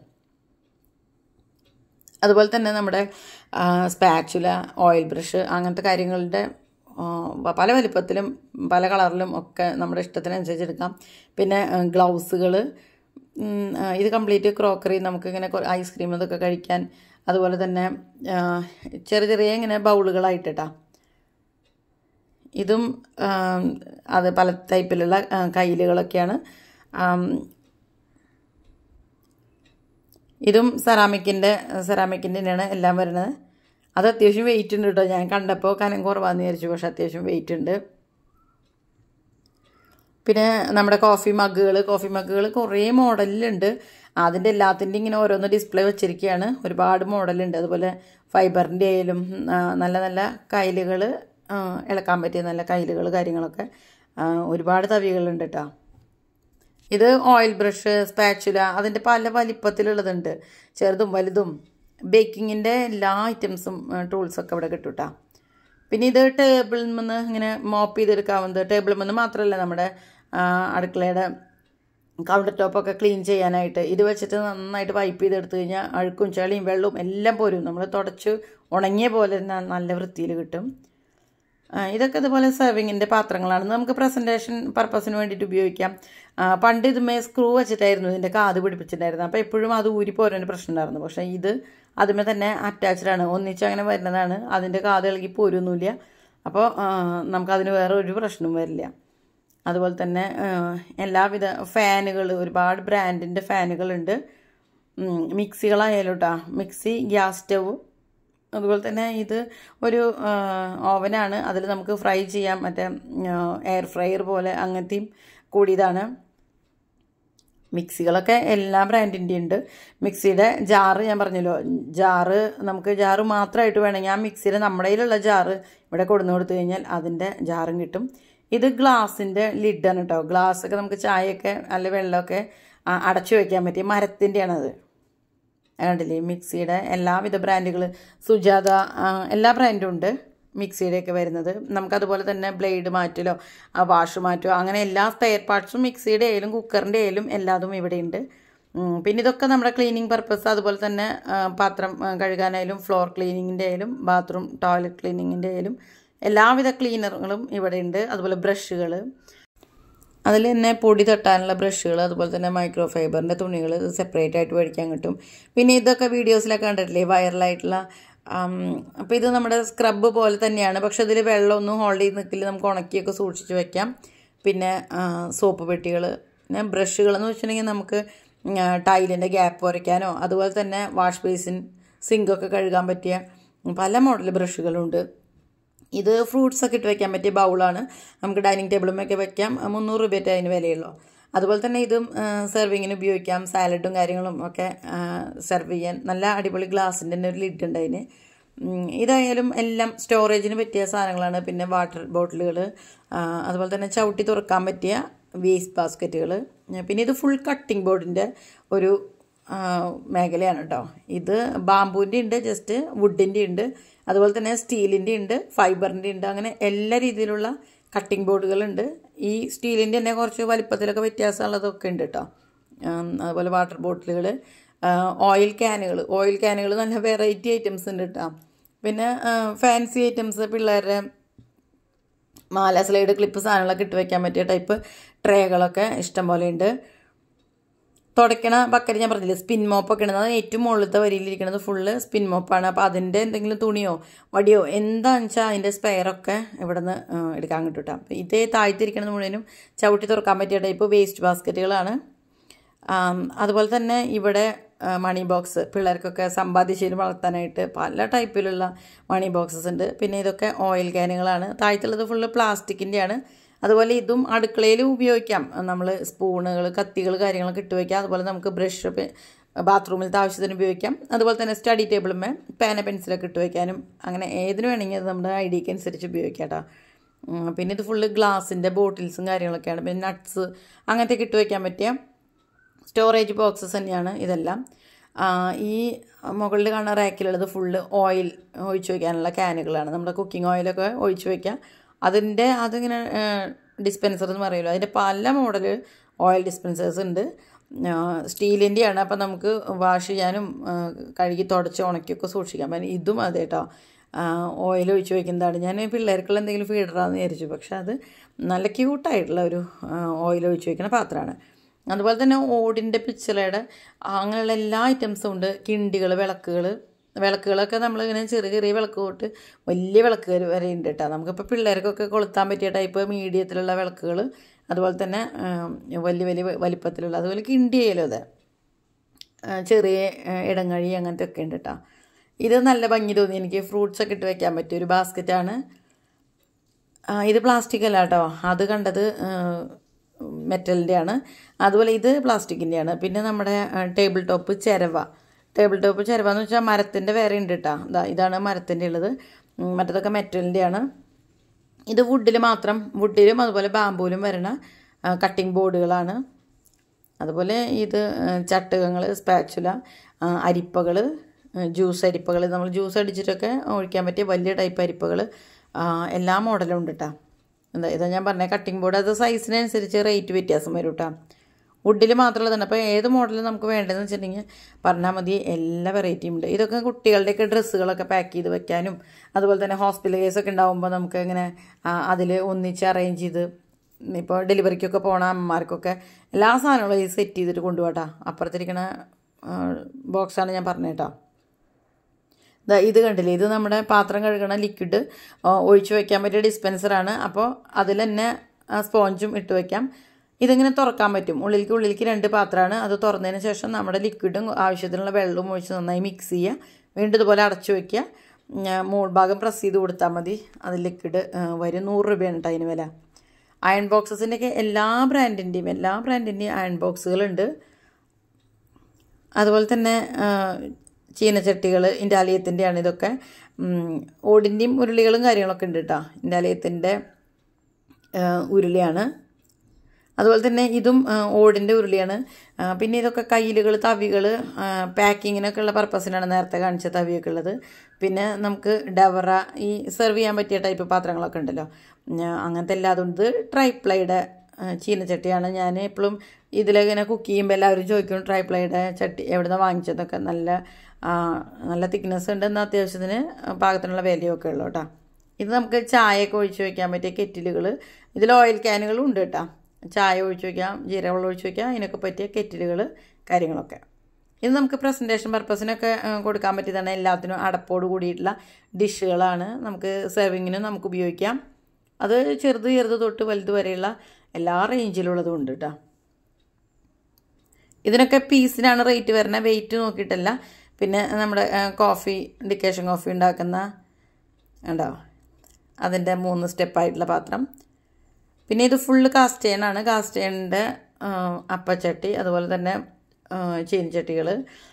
അതുപോലെ തന്നെ നമ്മുടെ സ്പാച്ചുല ഓയിൽ ബ്രഷ് അങ്ങനത്തെ കാര്യങ്ങളുടെ ആ, പല വലിപ്പത്തിലും പല കളറിലും ഒക്കെ നമ്മുടെ ഇഷ്ടത്തിനനുസരിച്ച് എടുക്കാം പിന്നെ ഗ്ലൗസുകൾ ഇത് കംപ്ലീറ്റ് ക്രോക്കറി നമുക്കിങ്ങനെ ഐസ്ക്രീം ഇതൊക്കെ കഴിക്കാൻ അതുപോലെ തന്നെ ആ, ചെറിയ ചെറിയ ഇങ്ങനെ ബൗളുകളായിട്ടാ ഇതും ആ, അത് പല ടൈപ്പിലുള്ള ആ, കയ്യിലുകളൊക്കെയാണ് ആം, ഇതും സെറാമിക്കിൻ്റെ സെറാമിക്കിൻ്റെ തന്നെയാണ് എല്ലാം വരുന്നത് അത് അത്യാവശ്യം വെയിറ്റ് ഉണ്ട് കേട്ടോ ഞാൻ കണ്ടപ്പോൾ കനം കുറവാന്ന് വിചാരിച്ചു പക്ഷെ അത്യാവശ്യം വെയിറ്റ് ഉണ്ട് പിന്നെ നമ്മുടെ കോഫി മഗ്ഗുകൾ കോഫി മഗ്ഗുകൾ കുറേ മോഡലിലുണ്ട് അതിൻ്റെ എല്ലാത്തിൻ്റെ ഇങ്ങനെ ഓരോന്ന് ഡിസ്പ്ലേ വെച്ചിരിക്കുകയാണ് ഒരുപാട് മോഡലുണ്ട് അതുപോലെ ഫൈബറിൻ്റെ ആയാലും ആ, നല്ല നല്ല കയ്യിലുകൾ ഇളക്കാൻ പറ്റിയ നല്ല കയ്യിലുകൾ കാര്യങ്ങളൊക്കെ ആ, ഒരുപാട് തവികളുണ്ട് കേട്ടോ ഇത് ഓയിൽ ബ്രഷ് സ്പാച്ചുല അതിൻ്റെ പല വലിപ്പത്തിലുള്ളതുണ്ട് ചെറുതും വലുതും ബേക്കിങ്ങിൻ്റെ എല്ലാ ഐറ്റംസും ടൂൾസൊക്കെ ഇവിടെ കിട്ടും കേട്ടോ പിന്നെ ഇത് ടേബിളിൽ നിന്ന് ഇങ്ങനെ മോപ്പ് ചെയ്തെടുക്കാവുന്നത് ടേബിളിൽ നിന്ന് മാത്രമല്ല നമ്മുടെ ആ, അടുക്കളയുടെ കൗണ്ടർ ടോപ്പൊക്കെ ക്ലീൻ ചെയ്യാനായിട്ട് ഇത് വെച്ചിട്ട് നന്നായിട്ട് വൈപ്പ് ചെയ്തെടുത്തു കഴിഞ്ഞാൽ അഴുക്കും ചളിയും വെള്ളവും എല്ലാം പോരും നമ്മൾ തുടച്ച് ഉണങ്ങിയ പോലെ തന്നെ നല്ല വൃത്തിയിൽ കിട്ടും ആ, ഇതൊക്കെ ഇതുപോലെ സെർവിങ്ങിൻ്റെ പാത്രങ്ങളാണ് നമുക്ക് പ്രസൻറ്റേഷൻ പർപ്പസിന് വേണ്ടിയിട്ട് ഉപയോഗിക്കാം ആ, പണ്ട് ഇതുമേ സ്ക്രൂ വെച്ചിട്ടായിരുന്നു ഇതിൻ്റെ കാത് പിടിപ്പിച്ചിട്ടുണ്ടായിരുന്നത് അപ്പോൾ എപ്പോഴും അത് ഊരി പോരാൻ പ്രശ്നം ഉണ്ടായിരുന്നു പക്ഷേ ഇത് അതുമേ തന്നെ അറ്റാച്ച്ഡ് ആണ് ഒന്നിച്ച് അങ്ങനെ വരുന്നതാണ് അതിൻ്റെ കാത് ഇളകി പോരൊന്നുമില്ല അപ്പോൾ ആ, നമുക്കതിന് വേറെ ഒരു പ്രശ്നവും വരില്ല അതുപോലെ തന്നെ ആ, എല്ലാവിധ ഫാനുകൾ ഒരുപാട് ബ്രാൻഡിൻ്റെ ഫാനുകളുണ്ട് ഉം, മിക്സികളായാലും കേട്ടോ മിക്സി ഗ്യാസ് സ്റ്റവ് അതുപോലെ തന്നെ ഇത് ഒരു ആ, ഓവനാണ് അതിൽ നമുക്ക് ഫ്രൈ ചെയ്യാം മറ്റേ ആ, എയർ ഫ്രയർ പോലെ അങ്ങനത്തെയും കൂടിയതാണ് മിക്സികളൊക്കെ എല്ലാ ബ്രാൻഡിൻ്റെ ഉണ്ട് മിക്സിയുടെ ജാറ് ഞാൻ പറഞ്ഞല്ലോ ജാറ് നമുക്ക് ജാറ് മാത്രമായിട്ട് വേണമെങ്കിൽ ആ മിക്സിയുടെ നമ്മുടെ കയ്യിലുള്ള ജാറ് ഇവിടെ കൊടുന്നു കൊടുത്തു കഴിഞ്ഞാൽ അതിൻ്റെ ജാറും കിട്ടും ഇത് ഗ്ലാസിൻ്റെ ലിഡാണ് കേട്ടോ ഗ്ലാസ്സൊക്കെ നമുക്ക് ചായയൊക്കെ അല്ല വെള്ളമൊക്കെ ആ, അടച്ചു വയ്ക്കാൻ പറ്റിയ മരത്തിൻ്റെയാണത് കണ്ടില്ലേ മിക്സിയുടെ എല്ലാവിധ ബ്രാൻഡുകൾ സുജാത ആ, എല്ലാ ബ്രാൻഡും ഉണ്ട് മിക്സിയുടെയൊക്കെ വരുന്നത് നമുക്കതുപോലെ തന്നെ ബ്ലേഡ് മാറ്റലോ ആ വാഷ് മാറ്റോ അങ്ങനെ എല്ലാ സ്പെയർ പാർട്സും മിക്സിയുടെ ആയാലും കുക്കറിൻ്റെ ആയാലും എല്ലാതും ഇവിടെയുണ്ട് ഉം, പിന്നെ ഇതൊക്കെ നമ്മുടെ ക്ലീനിങ് പർപ്പസ് അതുപോലെ തന്നെ ആ, പാത്രം ആ, കഴുകാനായാലും ഫ്ലോർ ക്ലീനിങ്ങിൻ്റെ ആയാലും ബാത്റൂം ടോയ്ലറ്റ് ക്ലീനിങ്ങിൻ്റെ ആയാലും എല്ലാവിധ ക്ലീനറുകളും ഇവിടെ ഉണ്ട് അതുപോലെ ബ്രഷുകൾ അതിൽ തന്നെ പൊടി തട്ടാനുള്ള ബ്രഷുകൾ അതുപോലെ തന്നെ മൈക്രോ ഫൈബറിൻ്റെ തുണികൾ സെപ്പറേറ്റ് ആയിട്ട് മേടിക്കാൻ കിട്ടും പിന്നെ ഇതൊക്കെ വീഡിയോസിലൊക്കെ കണ്ടിട്ടില്ലേ വൈറലായിട്ടുള്ള അപ്പോൾ ഇത് നമ്മുടെ സ്ക്രബ് പോലെ തന്നെയാണ് പക്ഷെ ഇതിൽ വെള്ളമൊന്നും ഹോൾഡ് ചെയ്ത് നിൽക്കില്ല നമുക്ക് ഉണക്കിയൊക്കെ സൂക്ഷിച്ച് വെക്കാം പിന്നെ സോപ്പ് പെട്ടികൾ പിന്നെ ബ്രഷുകൾ എന്ന് വെച്ചിട്ടുണ്ടെങ്കിൽ നമുക്ക് ടൈലിൻ്റെ ഗ്യാപ്പ് വരയ്ക്കാനോ അതുപോലെ തന്നെ വാഷ് ബേസിൻ സിങ്കൊക്കെ കഴുകാൻ പറ്റിയ പല മോഡൽ ബ്രഷുകളുണ്ട് ഇത് ഫ്രൂട്ട്സ് ഒക്കെ ഇട്ട് വെക്കാൻ പറ്റിയ ബൗളാണ് നമുക്ക് ഡൈനിങ് ടേബിളുമൊക്കെ വെക്കാം മുന്നൂറ് രൂപയുടെ അതിന് വിലയുള്ളൂ അതുപോലെ തന്നെ ഇതും സെർവിങ്ങിന് ഉപയോഗിക്കാം സാലഡും കാര്യങ്ങളും ഒക്കെ സെർവ് ചെയ്യാൻ നല്ല അടിപൊളി ഗ്ലാസിൻ്റെ തന്നെ ഒരു ലിഡ് ഉണ്ട് അതിന് ഉം, ഇതായാലും എല്ലാം സ്റ്റോറേജിന് പറ്റിയ സാധനങ്ങളാണ് പിന്നെ വാട്ടർ ബോട്ടിലുകൾ അതുപോലെ തന്നെ ചവിട്ടി തുറക്കാൻ പറ്റിയ വേസ്റ്റ് ബാസ്ക്കറ്റുകൾ പിന്നെ ഇത് ഫുൾ കട്ടിംഗ് ബോർഡിൻ്റെ ഒരു ആ, മേഖലയാണ് കേട്ടോ ഇത് ബാമ്പൂൻ്റെ ഉണ്ട് ജസ്റ്റ് വുഡിൻ്റെ ഉണ്ട് അതുപോലെ തന്നെ സ്റ്റീലിൻ്റെ ഉണ്ട് ഫൈബറിൻ്റെ ഉണ്ട് അങ്ങനെ എല്ലാ രീതിയിലുള്ള കട്ടിംഗ് ബോർഡുകളുണ്ട് ഈ സ്റ്റീലിൻ്റെ തന്നെ കുറച്ച് വലിപ്പത്തിലൊക്കെ വ്യത്യാസമുള്ളതൊക്കെ ഉണ്ട് കേട്ടോ ഉം, അതുപോലെ വാട്ടർ ബോട്ടിലുകൾ ഓയിൽ ക്യാനുകൾ ഓയിൽ ക്യാനുകൾ നല്ല വെറൈറ്റി ഐറ്റംസ് ഉണ്ട് കേട്ടോ പിന്നെ ഫാൻസി ഐറ്റംസ് പിള്ളേരുടെ മാല സ്ലൈഡ് ക്ലിപ്പ് സാധനങ്ങളൊക്കെ ഇട്ട് വെക്കാൻ പറ്റിയ ടൈപ്പ് ട്രേകളൊക്കെ ഇഷ്ടം പോലെ ഉണ്ട് തുടയ്ക്കണ ബക്കറ്റ് ഞാൻ പറഞ്ഞില്ലേ സ്പിൻ മോപ്പൊക്കെ ഉണ്ട് അത് ഏറ്റവും മുകളിലത്തെ വരിയിലിരിക്കുന്നത് ഫുള്ള് സ്പിൻ മോപ്പാണ് അപ്പോൾ അതിൻ്റെ എന്തെങ്കിലും തുണിയോ വടിയോ എന്താണെന്ന് വെച്ചാൽ അതിൻ്റെ സ്പെയറൊക്കെ ഇവിടെ നിന്ന് എടുക്കാൻ കിട്ടും കേട്ടോ അപ്പോൾ ഇതേ താഴ്ത്തിരിക്കുന്നത് മുഴുവനും ചവിട്ടി തുറക്കാൻ പറ്റിയ ടൈപ്പ് വേസ്റ്റ് ബാസ്ക്കറ്റുകളാണ് ആം, അതുപോലെ തന്നെ ഇവിടെ ആ, മണി ബോക്സ് പിള്ളേർക്കൊക്കെ സമ്പാദ്യശീലം വളർത്താനായിട്ട് പല ടൈപ്പിലുള്ള മണി ബോക്സസ് ഉണ്ട് പിന്നെ ഇതൊക്കെ ഓയിൽ ക്യാനുകളാണ് താഴത്തുള്ളത് ഫുള്ള് പ്ലാസ്റ്റിക്കിൻ്റെയാണ് അതുപോലെ ഇതും അടുക്കളയിൽ ഉപയോഗിക്കാം നമ്മൾ സ്പൂണുകൾ കത്തികൾ കാര്യങ്ങളൊക്കെ ഇട്ട് വയ്ക്കാം അതുപോലെ നമുക്ക് ബ്രഷ് ബാത്റൂമിലത്തെ ആവശ്യത്തിന് ഉപയോഗിക്കാം അതുപോലെ തന്നെ സ്റ്റഡി ടേബിളുമേ പേന പെൻസിലൊക്കെ ഇട്ട് വയ്ക്കാനും അങ്ങനെ ഏതിനു വേണമെങ്കിൽ അത് നമ്മുടെ ഐഡിയക്ക് അനുസരിച്ച് ഉപയോഗിക്കാം കേട്ടോ ഉം, പിന്നെ ഇത് ഫുള്ള് ഗ്ലാസിൻ്റെ ബോട്ടിൽസും കാര്യങ്ങളൊക്കെയാണ് പിന്നെ നട്ട്സ് അങ്ങനത്തെ ഇട്ട് വയ്ക്കാൻ പറ്റിയ സ്റ്റോറേജ് ബോക്സസ് തന്നെയാണ് ഇതെല്ലാം ആ, ഈ മുകളിൽ കാണുന്ന റാക്കിലുള്ളത് ഫുള്ള് ഓയിൽ ഒഴിച്ച് വയ്ക്കാനുള്ള ക്യാനുകളാണ് നമ്മുടെ കുക്കിംഗ് ഓയിലൊക്കെ ഒഴിച്ച് വയ്ക്കാം അതിൻ്റെ അതിങ്ങനെ ഡിസ്പെൻസർ എന്ന് പറയുമല്ലോ അതിൻ്റെ പല മോഡൽ ഓയിൽ ഡിസ്പെൻസേഴ്സ് ഉണ്ട് സ്റ്റീലിൻ്റെയാണ് അപ്പം നമുക്ക് വാഷ് ചെയ്യാനും ആ, കഴുകി തുടച്ച് ഉണക്കിയൊക്കെ സൂക്ഷിക്കാം അപ്പം ഇതും അതെ കേട്ടോ ഓയിൽ ഒഴിച്ച് വയ്ക്കുന്നതാണ് ഞാൻ പിള്ളേർക്കുള്ള എന്തെങ്കിലും ഫീഡറാന്ന് വിചാരിച്ചു പക്ഷെ അത് നല്ല ക്യൂട്ടായിട്ടുള്ള ഒരു ഓയിൽ ഒഴിച്ച് വയ്ക്കുന്ന പാത്രമാണ് അതുപോലെ തന്നെ ഓടിൻ്റെ പിച്ചളയുടെ അങ്ങനെയുള്ള എല്ലാ ഐറ്റംസും ഉണ്ട് കിണ്ടികൾ വിളക്കുകൾ വിളക്കുകളൊക്കെ നമ്മളിങ്ങനെ ചെറിയ ചെറിയ വിളക്ക് തൊട്ട് വലിയ വിളക്കുകൾ വരെ ഉണ്ട് കേട്ടോ നമുക്കിപ്പോൾ പിള്ളേർക്കൊക്കെ കൊളുത്താൻ പറ്റിയ ടൈപ്പ് മീഡിയത്തിലുള്ള വിളക്കുകൾ അതുപോലെ തന്നെ ആ, വലിയ വലിയ വലിപ്പത്തിലുള്ള അതുപോലെ കിണ്ടിയായാലും അതെ ആ, ചെറിയ ആ, ഇടങ്ങഴി അങ്ങനത്തെ ഒക്കെ ഉണ്ട് കേട്ടോ ഇത് നല്ല ഭംഗി തോന്നി എനിക്ക് ഫ്രൂട്ട്സ് ഒക്കെ ഇട്ട് വെക്കാൻ പറ്റിയ ഒരു ബാസ്ക്കറ്റാണ് ആ, ഇത് പ്ലാസ്റ്റിക് അല്ല കേട്ടോ അത് കണ്ടത് മെറ്റലിൻ്റെ ആണ് അതുപോലെ ഇത് പ്ലാസ്റ്റിക്കിൻ്റെയാണ് പിന്നെ നമ്മുടെ ടേബിൾ ടോപ്പ് ചിരവ ടേബിൾ ടോപ്പ് ചിരവ എന്ന് വെച്ചാൽ മരത്തിൻ്റെ വേറെ ഉണ്ട് കേട്ടോ ഇതാ ഇതാണ് മരത്തിൻ്റെ ഉള്ളത് ഉം, മറ്റേതൊക്കെ മെറ്റലിൻ്റെയാണ് ഇത് വുഡിൽ മാത്രം വുഡിലും അതുപോലെ ബാമ്പൂലും വരുന്ന കട്ടിംഗ് ബോർഡുകളാണ് അതുപോലെ ഇത് ചട്ടുകങ്ങൾ സ്പാച്ചുല അരിപ്പകൾ ജ്യൂസ് അരിപ്പകൾ നമ്മൾ ജ്യൂസ് അടിച്ചിട്ടൊക്കെ ഒഴിക്കാൻ പറ്റിയ വലിയ ടൈപ്പ് അരിപ്പകൾ എല്ലാ മോഡലും ഉണ്ട് കേട്ടോ എന്താ ഇതാ ഞാൻ പറഞ്ഞ കട്ടിംഗ് ബോർഡ് അത് സൈസിനനുസരിച്ച് റേറ്റ് വ്യത്യാസം വരും കേട്ടോ വുഡിൽ മാത്രമുള്ളതാണ് അപ്പോൾ ഏത് മോഡൽ നമുക്ക് വേണ്ടതെന്ന് വെച്ചിട്ടുണ്ടെങ്കിൽ പറഞ്ഞാൽ മതി എല്ലാ വെറൈറ്റിയും ഉണ്ട് ഇതൊക്കെ കുട്ടികളുടെയൊക്കെ ഡ്രസ്സുകളൊക്കെ പാക്ക് ചെയ്ത് വെക്കാനും അതുപോലെ തന്നെ ഹോസ്പിറ്റൽ കേസൊക്കെ ഉണ്ടാകുമ്പോൾ നമുക്ക് ഇങ്ങനെ അതിൽ ഒന്നിച്ച് അറേഞ്ച് ചെയ്ത് ഇപ്പോൾ ഡെലിവറിക്കൊക്കെ പോണ അമ്മമാർക്കൊക്കെ എല്ലാ സാധനങ്ങളും ഈ സെറ്റ് ചെയ്തിട്ട് കൊണ്ടുപോകട്ടാ അപ്പുറത്തിരിക്കണ ബോക്സാണ് ഞാൻ പറഞ്ഞത് കേട്ടോ ദാ ഇത് കണ്ടില്ലേ ഇത് നമ്മുടെ പാത്രം കഴുകണ ലിക്വിഡ് ഒഴിച്ചു വയ്ക്കാൻ പറ്റിയ ഡിസ്പെൻസറാണ് അപ്പോൾ അതിൽ തന്നെ സ്പോഞ്ചും ഇട്ട് വയ്ക്കാം ഇതിങ്ങനെ തുറക്കാൻ പറ്റും ഉള്ളിലേക്ക് ഉള്ളിലേക്ക് രണ്ട് പാത്രമാണ് അത് തുറന്നതിന് ശേഷം നമ്മുടെ ലിക്വിഡും ആവശ്യത്തിനുള്ള വെള്ളവും ഒഴിച്ച് നന്നായി മിക്സ് ചെയ്യുക വീണ്ടും ഇതുപോലെ അടച്ചു വയ്ക്കുക മോൾ ഭാഗം പ്രസ് ചെയ്ത് കൊടുത്താൽ മതി അത് ലിക്വിഡ് വരും നൂറ് രൂപയാണ് കേട്ടോ അതിന് വില അയൺ ബോക്സസിൻ്റെയൊക്കെ എല്ലാ ബ്രാൻഡിൻ്റെയും എല്ലാ ബ്രാൻഡിൻ്റെയും അയൺ ബോക്സുകളുണ്ട് അതുപോലെ തന്നെ ചീനച്ചട്ടികൾ ഇൻഡാലിയത്തിൻ്റെയാണ് ഇതൊക്കെ ഓടിൻ്റെയും ഉരുളികളും കാര്യങ്ങളൊക്കെ ഉണ്ട് കേട്ടോ ഇൻഡാലിയത്തിൻ്റെ ഉരുളിയാണ് അതുപോലെ തന്നെ ഇതും ഓടിൻ്റെ ഉരുളിയാണ് പിന്നെ ഇതൊക്കെ കയ്യിലുകൾ തവികൾ പാക്കിങ്ങിനൊക്കെ ഉള്ള പർപ്പസിനാണ് നേരത്തെ കാണിച്ച തവിയൊക്കെ ഉള്ളത് പിന്നെ നമുക്ക് ഡവറ ഈ സെർവ് ചെയ്യാൻ പറ്റിയ ടൈപ്പ് പാത്രങ്ങളൊക്കെ ഉണ്ടല്ലോ അങ്ങനത്തെ എല്ലാതും ഇത് ട്രൈപ്ലൈയുടെ ചീനച്ചട്ടിയാണ് ഞാൻ എപ്പോഴും ഇതിലിങ്ങനെ കുക്ക് ചെയ്യുമ്പോൾ എല്ലാവരും ചോദിക്കും ട്രൈപ്ലൈയുടെ ചട്ടി എവിടെ നിന്ന് വാങ്ങിച്ചതൊക്കെ നല്ല നല്ല തിക്നെസ് ഉണ്ട് എന്നാൽ അത്യാവശ്യത്തിന് പാകത്തിനുള്ള വിലയൊക്കെ ഉള്ളൂ കേട്ടോ ഇത് നമുക്ക് ചായയൊക്കെ ഒഴിച്ച് വയ്ക്കാൻ പറ്റിയ കെറ്റിലുകൾ ഇതിൽ ഓയിൽ ക്യാനുകളും ഉണ്ട് കേട്ടോ ചായ ഒഴിച്ച് വയ്ക്കാം ജീരകവെള്ളം ഒഴിച്ച് വയ്ക്കാം അതിനൊക്കെ പറ്റിയ കെറ്റിലുകൾ കാര്യങ്ങളൊക്കെ ഇത് നമുക്ക് പ്രസൻറ്റേഷൻ പർപ്പസിനൊക്കെ കൊടുക്കാൻ പറ്റിയതാണ് എല്ലാത്തിനും അടപ്പോട് കൂടിയിട്ടുള്ള ഡിഷുകളാണ് നമുക്ക് സെർവിങ്ങിനും നമുക്ക് ഉപയോഗിക്കാം അത് ചെറുത് ചെറുത് തൊട്ട് വലുത് വരെയുള്ള എല്ലാ റേഞ്ചിലുള്ളതും ഉണ്ട് കേട്ടോ ഇതിനൊക്കെ പീസിനാണ് റേറ്റ് വരുന്നത് വെയിറ്റ് നോക്കിയിട്ടല്ല പിന്നെ നമ്മുടെ കോഫി ഡിക്കേഷൻ കോഫി ഉണ്ടാക്കുന്ന ഉണ്ടോ അതിൻ്റെ മൂന്ന് സ്റ്റെപ്പായിട്ടുള്ള പാത്രം പിന്നെ ഇത് ഫുള്ള് കാസ്റ്റേണാണ് കാസ്റ്റേണിൻ്റെ അപ്പച്ചട്ടി അതുപോലെ തന്നെ ചീനിച്ചട്ടികൾ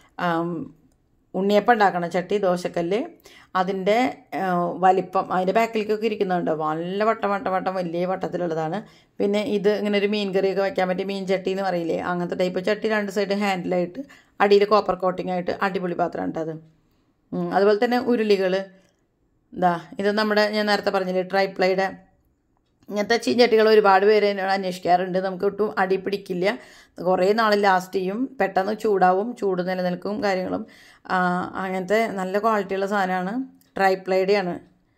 ഉണ്ണിയപ്പം ഉണ്ടാക്കണ ചട്ടി ദോശക്കല്ല് അതിൻ്റെ വലിപ്പം അതിൻ്റെ ബാക്കിലേക്കൊക്കെ ഇരിക്കുന്നുണ്ട് നല്ല വട്ടം വട്ടം വട്ടം വലിയ വട്ടത്തിലുള്ളതാണ് പിന്നെ ഇത് ഇങ്ങനെ ഒരു മീൻ കറിയൊക്കെ വയ്ക്കാൻ പറ്റിയ മീൻ ചട്ടി എന്ന് പറയില്ലേ അങ്ങനത്തെ ടൈപ്പ് ചട്ടി രണ്ട് സൈഡ് ഹാൻഡിലായിട്ട് അടിയിൽ കോപ്പർ കോട്ടിംഗ് ആയിട്ട് അടിപൊളി പാത്രമാണ് അത് അതുപോലെ തന്നെ ഉരുളികൾ ഇതാ ഇത് നമ്മുടെ ഞാൻ നേരത്തെ പറഞ്ഞില്ലേ ട്രൈപ്ലൈയുടെ ഇങ്ങനത്തെ ചീഞ്ചട്ടികൾ ഒരുപാട് പേര് എന്നോട് അന്വേഷിക്കാറുണ്ട് നമുക്ക് ഒട്ടും അടി പിടിക്കില്ല കുറേ നാൾ ലാസ്റ്റ് ചെയ്യും പെട്ടെന്ന് ചൂടാവും ചൂട് നിലനിൽക്കും കാര്യങ്ങളും അങ്ങനത്തെ നല്ല ക്വാളിറ്റിയുള്ള സാധനമാണ് ട്രൈപ്ലൈഡെയാണ്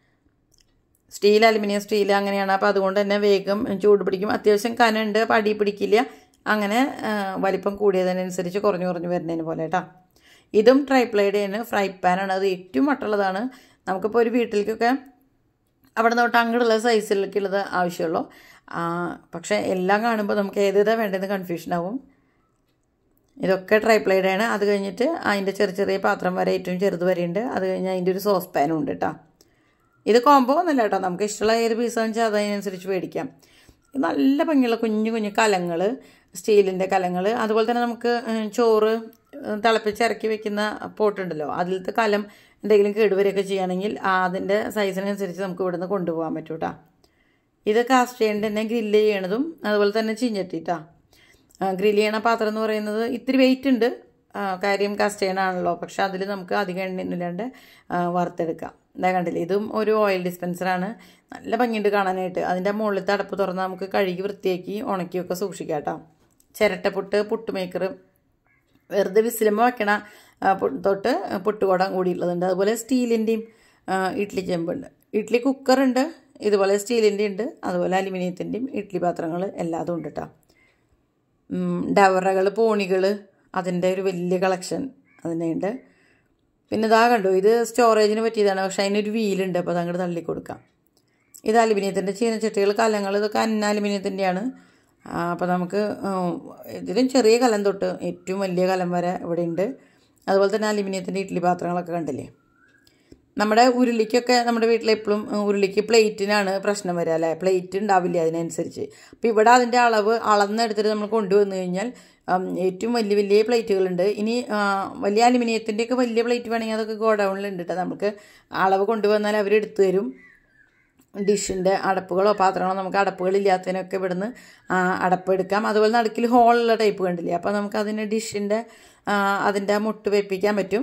സ്റ്റീൽ അലുമിനിയം സ്റ്റീൽ അങ്ങനെയാണ് അപ്പോൾ അതുകൊണ്ട് തന്നെ വേഗം ചൂട് പിടിക്കും അത്യാവശ്യം കനുണ്ട് അപ്പോൾ അടി പിടിക്കില്ല അങ്ങനെ വലിപ്പം കൂടിയതിനനുസരിച്ച് കുറഞ്ഞു കുറഞ്ഞു വരുന്നതിന് പോലെ കേട്ടോ ഇതും ട്രൈപ്ലൈഡേന് ഫ്രൈ പാനാണ് അത് ഏറ്റവും മട്ടുള്ളതാണ് നമുക്കിപ്പോൾ ഒരു വീട്ടിലേക്കൊക്കെ അവിടെ നിന്ന് തൊട്ട് അങ്ങോട്ടുള്ള സൈസിലേക്കുള്ളത് ആവശ്യമുള്ളൂ പക്ഷേ എല്ലാം കാണുമ്പോൾ നമുക്ക് ഏതേതാ വേണ്ടതെന്ന് കൺഫ്യൂഷൻ ആവും ഇതൊക്കെ ട്രൈപ്ലൈഡാണ് അത് കഴിഞ്ഞിട്ട് അതിൻ്റെ ചെറിയ ചെറിയ പാത്രം വരെ ഏറ്റവും ചെറുത് വരെ ഉണ്ട് അത് കഴിഞ്ഞ് അതിൻ്റെ ഒരു സോസ് പാനും ഉണ്ട് കേട്ടോ ഇത് കോംബോ ഒന്നുമില്ല കേട്ടോ നമുക്ക് ഇഷ്ടമുള്ള ഏത് പീസാണെന്ന് വെച്ചാൽ അതിനനുസരിച്ച് മേടിക്കാം നല്ല ഭംഗിയുള്ള കുഞ്ഞു കുഞ്ഞു കലങ്ങൾ സ്റ്റീലിൻ്റെ കലങ്ങൾ അതുപോലെ തന്നെ നമുക്ക് ചോറ് തിളപ്പിച്ച് ഇറക്കി വെക്കുന്ന പോട്ടുണ്ടല്ലോ അതിലത്തെ കലം എന്തെങ്കിലും കേടുവരെയൊക്കെ ചെയ്യുകയാണെങ്കിൽ അതിൻ്റെ സൈസിനനുസരിച്ച് നമുക്ക് ഇവിടുന്ന് കൊണ്ടുപോകാൻ പറ്റും കേട്ടോ ഇത് കാസ്റ്റ് ചെയ്യേണ്ട തന്നെ ഗ്രില്ല് ചെയ്യണതും അതുപോലെ തന്നെ ചീഞ്ഞട്ടിട്ടാ ഗ്രില്ല് ചെയ്യണ പാത്രം എന്ന് പറയുന്നത് ഇത്തിരി വെയിറ്റ് ഉണ്ട് കാര്യം കാസ്റ്റ് ചെയ്യണാണല്ലോ പക്ഷെ അതിൽ നമുക്ക് അധികം എണ്ണയൊന്നുമില്ലാണ്ട് വറുത്തെടുക്കാം ഇതാ കണ്ടില്ലേ ഇതും ഒരു ഓയിൽ ഡിസ്പെൻസറാണ് നല്ല ഭംഗിയുണ്ട് കാണാനായിട്ട് അതിൻ്റെ മുകളിലത്തെ അടപ്പ് തുറന്ന് നമുക്ക് കഴുകി വൃത്തിയാക്കി ഉണക്കിയൊക്കെ സൂക്ഷിക്കാം കേട്ടോ ചിരട്ടപ്പുട്ട് പുട്ട് മേക്കർ വെറുതെ വിസിലുമ്പോൾ വെക്കണ തൊട്ട് പുട്ടുകുടം കൂടിയിട്ടുള്ളതുണ്ട് അതുപോലെ സ്റ്റീലിൻ്റെയും ഇഡ്ഡലി ചെമ്പുണ്ട് ഇഡ്ഡലി കുക്കറുണ്ട് ഇതുപോലെ സ്റ്റീലിൻ്റെ ഉണ്ട് അതുപോലെ അലുമിനിയത്തിൻ്റെയും ഇഡ്ഡലി പാത്രങ്ങൾ എല്ലാതും ഉണ്ട് കേട്ടോ ഡവറകൾ പോണികൾ അതിൻ്റെ ഒരു വലിയ കളക്ഷൻ അതിനുണ്ട് പിന്നെ ഇതാ കണ്ടു ഇത് സ്റ്റോറേജിന് പറ്റിയതാണ് പക്ഷേ അതിനൊരു വീലുണ്ട് അപ്പോൾ അതങ്ങോട്ട് തള്ളി കൊടുക്കാം ഇത് അലുമിനിയത്തിൻ്റെ ചീനച്ചട്ടികൾ കലങ്ങൾ ഇതൊക്കെ അന്ന അലുമിനിയത്തിൻ്റെയാണ് അപ്പോൾ നമുക്ക് ഇതിലും ചെറിയ കലം തൊട്ട് ഏറ്റവും വലിയ കലം വരെ ഇവിടെ ഉണ്ട് അതുപോലെ തന്നെ അലുമിനിയത്തിൻ്റെ ഇഡ്ഡലി പാത്രങ്ങളൊക്കെ കണ്ടില്ലേ നമ്മുടെ ഉരുളിക്കൊക്കെ നമ്മുടെ വീട്ടിൽ എപ്പോഴും ഉരുളിക്ക് പ്ലേറ്റിനാണ് പ്രശ്നം വരിക അല്ലേ പ്ലേറ്റ് ഉണ്ടാവില്ല അതിനനുസരിച്ച് അപ്പോൾ ഇവിടെ അതിൻ്റെ അളവ് അളന്നെടുത്തിട്ട് നമ്മൾ കൊണ്ടുവന്നു കഴിഞ്ഞാൽ ഏറ്റവും വലിയ വലിയ പ്ലേറ്റുകളുണ്ട് ഇനി വലിയ അലുമിനിയത്തിൻ്റെയൊക്കെ വലിയ പ്ലേറ്റ് വേണമെങ്കിൽ അതൊക്കെ ഗോഡൗണിലുണ്ട് കേട്ടോ നമുക്ക് അളവ് കൊണ്ടുവന്നാൽ അവർ എടുത്തു തരും ഡിഷിൻ്റെ അടപ്പുകളോ പാത്രങ്ങളോ നമുക്ക് അടപ്പുകളില്ലാത്തതിനൊക്കെ ഇവിടുന്ന് അടപ്പ് എടുക്കാം അതുപോലെ നടുക്കിൽ ഹോളുള്ള ടൈപ്പ് കണ്ടില്ലേ അപ്പോൾ നമുക്ക് അതിന് ഡിഷിൻ്റെ അതിൻ്റെ മുട്ട് വെപ്പിക്കാൻ പറ്റും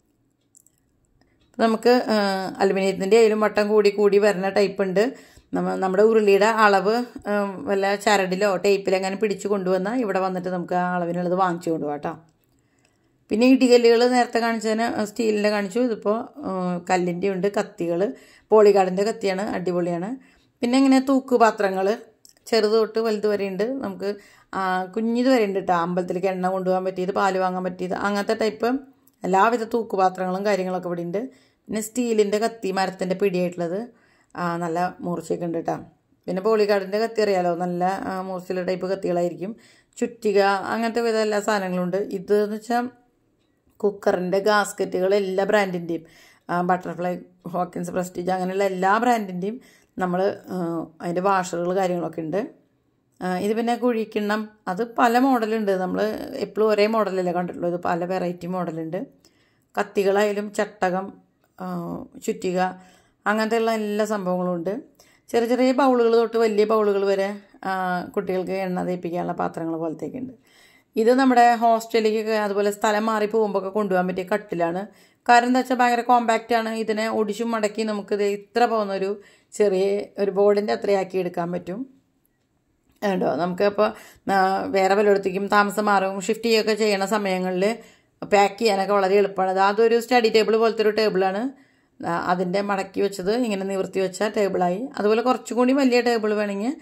നമുക്ക് അലുമിനിയത്തിൻ്റെ ആയാലും വട്ടം കൂടി കൂടി വരുന്ന ടൈപ്പ് ഉണ്ട് നമ്മ നമ്മുടെ ഉരുളിയുടെ അളവ് വല്ല ചരടിലോ ടേപ്പിലോ അങ്ങനെ പിടിച്ചു കൊണ്ടുവന്നാൽ ഇവിടെ വന്നിട്ട് നമുക്ക് ആ അളവിനുള്ളത് വാങ്ങിച്ചു കൊണ്ടുപോകാം കേട്ടോ പിന്നെ ഇടികല്ലുകൾ നേരത്തെ കാണിച്ചതിന് സ്റ്റീലിൻ്റെ കാണിച്ചു ഇതിപ്പോൾ കല്ലിൻ്റെ ഉണ്ട് കത്തികൾ പോളിഗാർഡിൻ്റെ കത്തിയാണ് അടിപൊളിയാണ് പിന്നെ ഇങ്ങനെ തൂക്കുപാത്രങ്ങൾ ചെറുത് തൊട്ട് വലുത് വരെ ഉണ്ട് നമുക്ക് കുഞ്ഞിത് വരെ ഉണ്ട് കേട്ടോ അമ്പലത്തിലേക്ക് എണ്ണ കൊണ്ടുപോകാൻ പറ്റിയത് പാല് വാങ്ങാൻ പറ്റിയത് അങ്ങനത്തെ ടൈപ്പ് എല്ലാവിധ തൂക്കുപാത്രങ്ങളും കാര്യങ്ങളൊക്കെ ഇവിടെ ഉണ്ട് പിന്നെ സ്റ്റീലിൻ്റെ കത്തി മരത്തിൻ്റെ പിടിയായിട്ടുള്ളത് നല്ല മൂർച്ചയൊക്കെ ഉണ്ട് കേട്ടോ പിന്നെ പോളിഗാർഡിൻ്റെ കത്തി അറിയാലോ നല്ല മൂർച്ചയുള്ള ടൈപ്പ് കത്തികളായിരിക്കും ചുറ്റിക അങ്ങനത്തെ വിധ എല്ലാ സാധനങ്ങളുണ്ട് ഇത് എന്ന് വെച്ചാൽ കുക്കറിൻ്റെ ഗാസ്കറ്റുകൾ എല്ലാ ബ്രാൻഡിൻ്റെയും ബട്ടർഫ്ലൈ ഹോക്കിൻസ് പ്രസ്റ്റീജ് അങ്ങനെയുള്ള എല്ലാ ബ്രാൻഡിൻ്റെയും നമ്മൾ അതിൻ്റെ വാഷറുകൾ കാര്യങ്ങളൊക്കെ ഉണ്ട് ഇത് പിന്നെ കുഴിക്കിണ്ണം അത് പല മോഡലുണ്ട് നമ്മൾ എപ്പോഴും ഒരേ മോഡലല്ലേ കണ്ടിട്ടുള്ളൂ ഇത് പല വെറൈറ്റി മോഡലുണ്ട് കത്തികളായാലും ചട്ടകം ചുറ്റിക അങ്ങനത്തെ ഉള്ള എല്ലാ സംഭവങ്ങളും ഉണ്ട് ചെറിയ ചെറിയ ബൗളുകൾ തൊട്ട് വലിയ ബൗളുകൾ വരെ കുട്ടികൾക്ക് എണ്ണ തേപ്പിക്കാനുള്ള പാത്രങ്ങൾ പോലത്തേക്ക് ഉണ്ട് ഇത് നമ്മുടെ ഹോസ്റ്റലിലേക്കൊക്കെ അതുപോലെ സ്ഥലം മാറി പോകുമ്പോൾ ഒക്കെ കൊണ്ടുപോകാൻ പറ്റിയ കട്ടിലാണ് കാരണം എന്താ വെച്ചാൽ ഭയങ്കര കോമ്പാക്റ്റ് ആണ് ഇതിനെ ഒടിച്ചും മടക്കി നമുക്കിത് ഇത്ര പോകുന്ന ഒരു ചെറിയ ഒരു ബോർഡിൻ്റെ അത്രയാക്കി എടുക്കാൻ പറ്റും ഉണ്ടോ നമുക്ക് അപ്പോൾ വേറെ പലയിടത്തേക്കും താമസം മാറും ഷിഫ്റ്റ് ചെയ്യുകയൊക്കെ ചെയ്യണ സമയങ്ങളിൽ പാക്ക് ചെയ്യാനൊക്കെ വളരെ എളുപ്പമാണ് അതൊരു സ്റ്റഡി ടേബിൾ പോലത്തെ ഒരു ടേബിളാണ് അതിൻ്റെ മടക്കി വെച്ചത് ഇങ്ങനെ നിവർത്തി വെച്ച ടേബിളായി അതുപോലെ കുറച്ചും കൂടി വലിയ ടേബിൾ വേണമെങ്കിൽ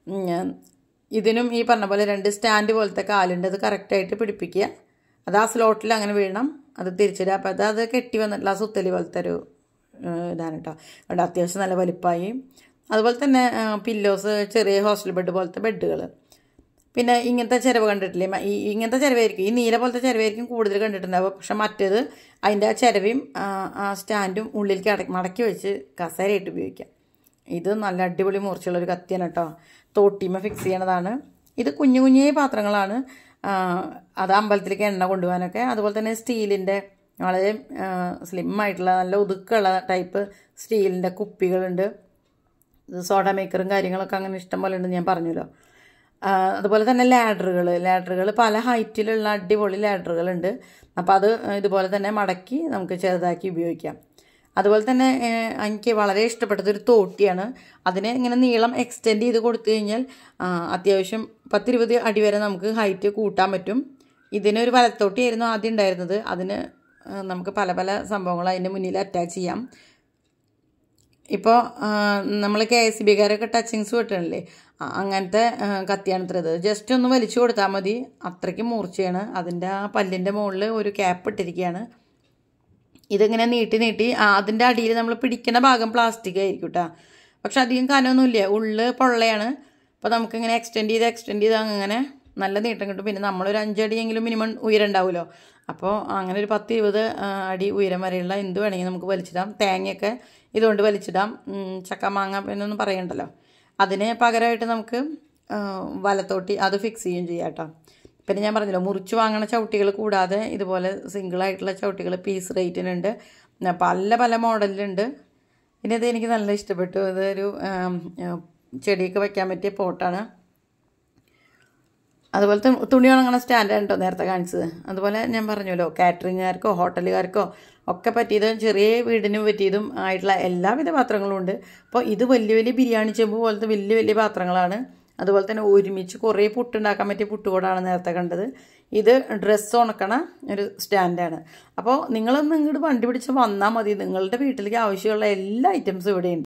ഇതിനും ഈ പറഞ്ഞ പോലെ രണ്ട് സ്റ്റാൻഡ് പോലത്തെ കാലുണ്ട് അത് കറക്റ്റായിട്ട് പിടിപ്പിക്കുക അത് ആ സ്ലോട്ടിൽ അങ്ങനെ വീഴണം അത് തിരിച്ചിടുക അപ്പോൾ അത് അത് കെട്ടി വന്നിട്ടുള്ള ആ സുത്തലി പോലത്തെ ഒരു ഇതാണ് കേട്ടോ അവിടെ അത്യാവശ്യം നല്ല വലിപ്പമായി അതുപോലെ തന്നെ പില്ലോസ് ചെറിയ ഹോസ്റ്റൽ ബെഡ് പോലത്തെ ബെഡുകൾ പിന്നെ ഇങ്ങനത്തെ ചിരവ് കണ്ടിട്ടില്ലേ ഈ ഇങ്ങനത്തെ ചിരവായിരിക്കും ഈ നീല പോലത്തെ ചിരവായിരിക്കും കൂടുതൽ കണ്ടിട്ടുണ്ടാവുക പക്ഷെ മറ്റേത് അതിൻ്റെ ആ ചിരവയും ആ സ്റ്റാൻഡും ഉള്ളിലേക്ക് അട മടക്കി വെച്ച് കസേരയായിട്ട് ഉപയോഗിക്കാം ഇത് നല്ല അടിപൊളി മൂർച്ചയുള്ള ഒരു കത്തിയാണ് കേട്ടോ തോട്ടിമ ഫിക്സ് ചെയ്യണതാണ് ഇത് കുഞ്ഞു കുഞ്ഞേ പാത്രങ്ങളാണ് ആ, അത് അമ്പലത്തിലേക്ക് എണ്ണ കൊണ്ടുപോകാനൊക്കെ അതുപോലെ തന്നെ സ്റ്റീലിൻ്റെ വളരെ സ്ലിം ആയിട്ടുള്ള നല്ല ഒതുക്കമുള്ള ടൈപ്പ് സ്റ്റീലിൻ്റെ കുപ്പികളുണ്ട് ഇത് സോഡ മേക്കറും കാര്യങ്ങളൊക്കെ അങ്ങനെ ഇഷ്ടം പോലെ ഉണ്ടെന്ന് ഞാൻ പറഞ്ഞല്ലോ ആ, അതുപോലെ തന്നെ ലാഡറുകൾ ലാഡറുകൾ പല ഹൈറ്റിലുള്ള അടിപൊളി ലാഡറുകളുണ്ട് അപ്പോൾ അത് ഇതുപോലെ തന്നെ മടക്കി നമുക്ക് ചെറുതാക്കി ഉപയോഗിക്കാം അതുപോലെ തന്നെ ഏഹ്, എനിക്ക് വളരെ ഇഷ്ടപ്പെട്ടത് ഒരു തോട്ടിയാണ് അതിനെ ഇങ്ങനെ നീളം എക്സ്റ്റെൻഡ് ചെയ്ത് കൊടുത്തു കഴിഞ്ഞാൽ ആ, അത്യാവശ്യം പത്തിരുപത് അടി വരെ നമുക്ക് ഹൈറ്റ് കൂട്ടാൻ പറ്റും ഇതിനൊരു വലത്തോട്ടിയായിരുന്നു ആദ്യം ഉണ്ടായിരുന്നത് അതിന് ആ, നമുക്ക് പല പല സംഭവങ്ങൾ അതിൻ്റെ മുന്നിൽ അറ്റാച്ച് ചെയ്യാം ഇപ്പോൾ നമ്മൾ കെ എസ് ബി കാരൊക്കെ ടച്ചിങ്സ് കിട്ടണില്ലേ ആ, അങ്ങനത്തെ ആ, കത്തിയാണ് ഇത്ര ഇത് ജസ്റ്റ് ഒന്ന് വലിച്ചു കൊടുത്താൽ മതി അത്രയ്ക്ക് മൂർച്ചയാണ് അതിൻ്റെ ആ പല്ലിൻ്റെ മുകളിൽ ഒരു ക്യാപ്പ് ഇട്ടിരിക്കുകയാണ് ഇതിങ്ങനെ നീട്ടി നീട്ടി ആ, അതിൻ്റെ അടിയിൽ നമ്മൾ പിടിക്കുന്ന ഭാഗം പ്ലാസ്റ്റിക് ആയിരിക്കും കേട്ടോ പക്ഷെ അധികം കനമൊന്നുമില്ല ഉള്ള് പൊള്ളയാണ് അപ്പോൾ നമുക്കിങ്ങനെ എക്സ്റ്റെൻഡ് ചെയ്ത് എക്സ്റ്റെൻഡ് ചെയ്ത് അങ്ങനെ നല്ല നീട്ടം കിട്ടും പിന്നെ നമ്മളൊരു അഞ്ചടിയെങ്കിലും മിനിമം ഉയരം ഉണ്ടാവുമല്ലോ അപ്പോൾ അങ്ങനെ ഒരു പത്ത് ഇരുപത് ആ, അടി ഉയരം വരെയുള്ള എന്ത് വേണമെങ്കിൽ നമുക്ക് വലിച്ചിടാം തേങ്ങയൊക്കെ ഇതുകൊണ്ട് വലിച്ചിടാം ഉം, ചക്ക മാങ്ങ എന്നൊന്നും പറയണ്ടല്ലോ അതിന് പകരമായിട്ട് നമുക്ക് ആ, വലത്തോട്ടി അത് ഫിക്സ് ചെയ്യുകയും ചെയ്യാം കേട്ടോ പിന്നെ ഞാൻ പറഞ്ഞല്ലോ മുറിച്ച് വാങ്ങണ ചവിട്ടികൾ കൂടാതെ ഇതുപോലെ സിംഗിളായിട്ടുള്ള ചവിട്ടികൾ പീസ് റേറ്റിനുണ്ട് പിന്നെ പല പല മോഡലിലുണ്ട് പിന്നെ ഇത് എനിക്ക് നല്ല ഇഷ്ടപ്പെട്ടു ഇതൊരു ആം, ആ, ചെടിയൊക്കെ വയ്ക്കാൻ പറ്റിയ പോട്ടാണ് അതുപോലെ തു- തുണി ഉണങ്ങണ സ്റ്റാൻഡാണ് കേട്ടോ നേരത്തെ കാണിച്ചത് അതുപോലെ ഞാൻ പറഞ്ഞല്ലോ കാറ്ററിംഗുകാർക്കോ ഹോട്ടലുകാർക്കോ ഒക്കെ പറ്റിയതും ചെറിയ വീടിന് പറ്റിയതും ആയിട്ടുള്ള എല്ലാവിധ പാത്രങ്ങളും ഉണ്ട് അപ്പോൾ ഇത് വലിയ വലിയ ബിരിയാണി ചെമ്പ് പോലത്തെ വലിയ വലിയ പാത്രങ്ങളാണ് അതുപോലെ തന്നെ ഒരുമിച്ച് കുറേ പുട്ടുണ്ടാക്കാൻ പറ്റിയ പുട്ടുകൂടാണ് നേരത്തെ കണ്ടത് ഇത് ഡ്രസ്സ് ഉണക്കണ ഒരു സ്റ്റാൻഡാണ് അപ്പോൾ നിങ്ങളൊന്ന് ഇങ്ങോട്ട് വണ്ടി പിടിച്ച് വന്നാൽ മതി നിങ്ങളുടെ വീട്ടിലേക്ക് ആവശ്യമുള്ള എല്ലാ ഐറ്റംസും ഇവിടെയുണ്ട്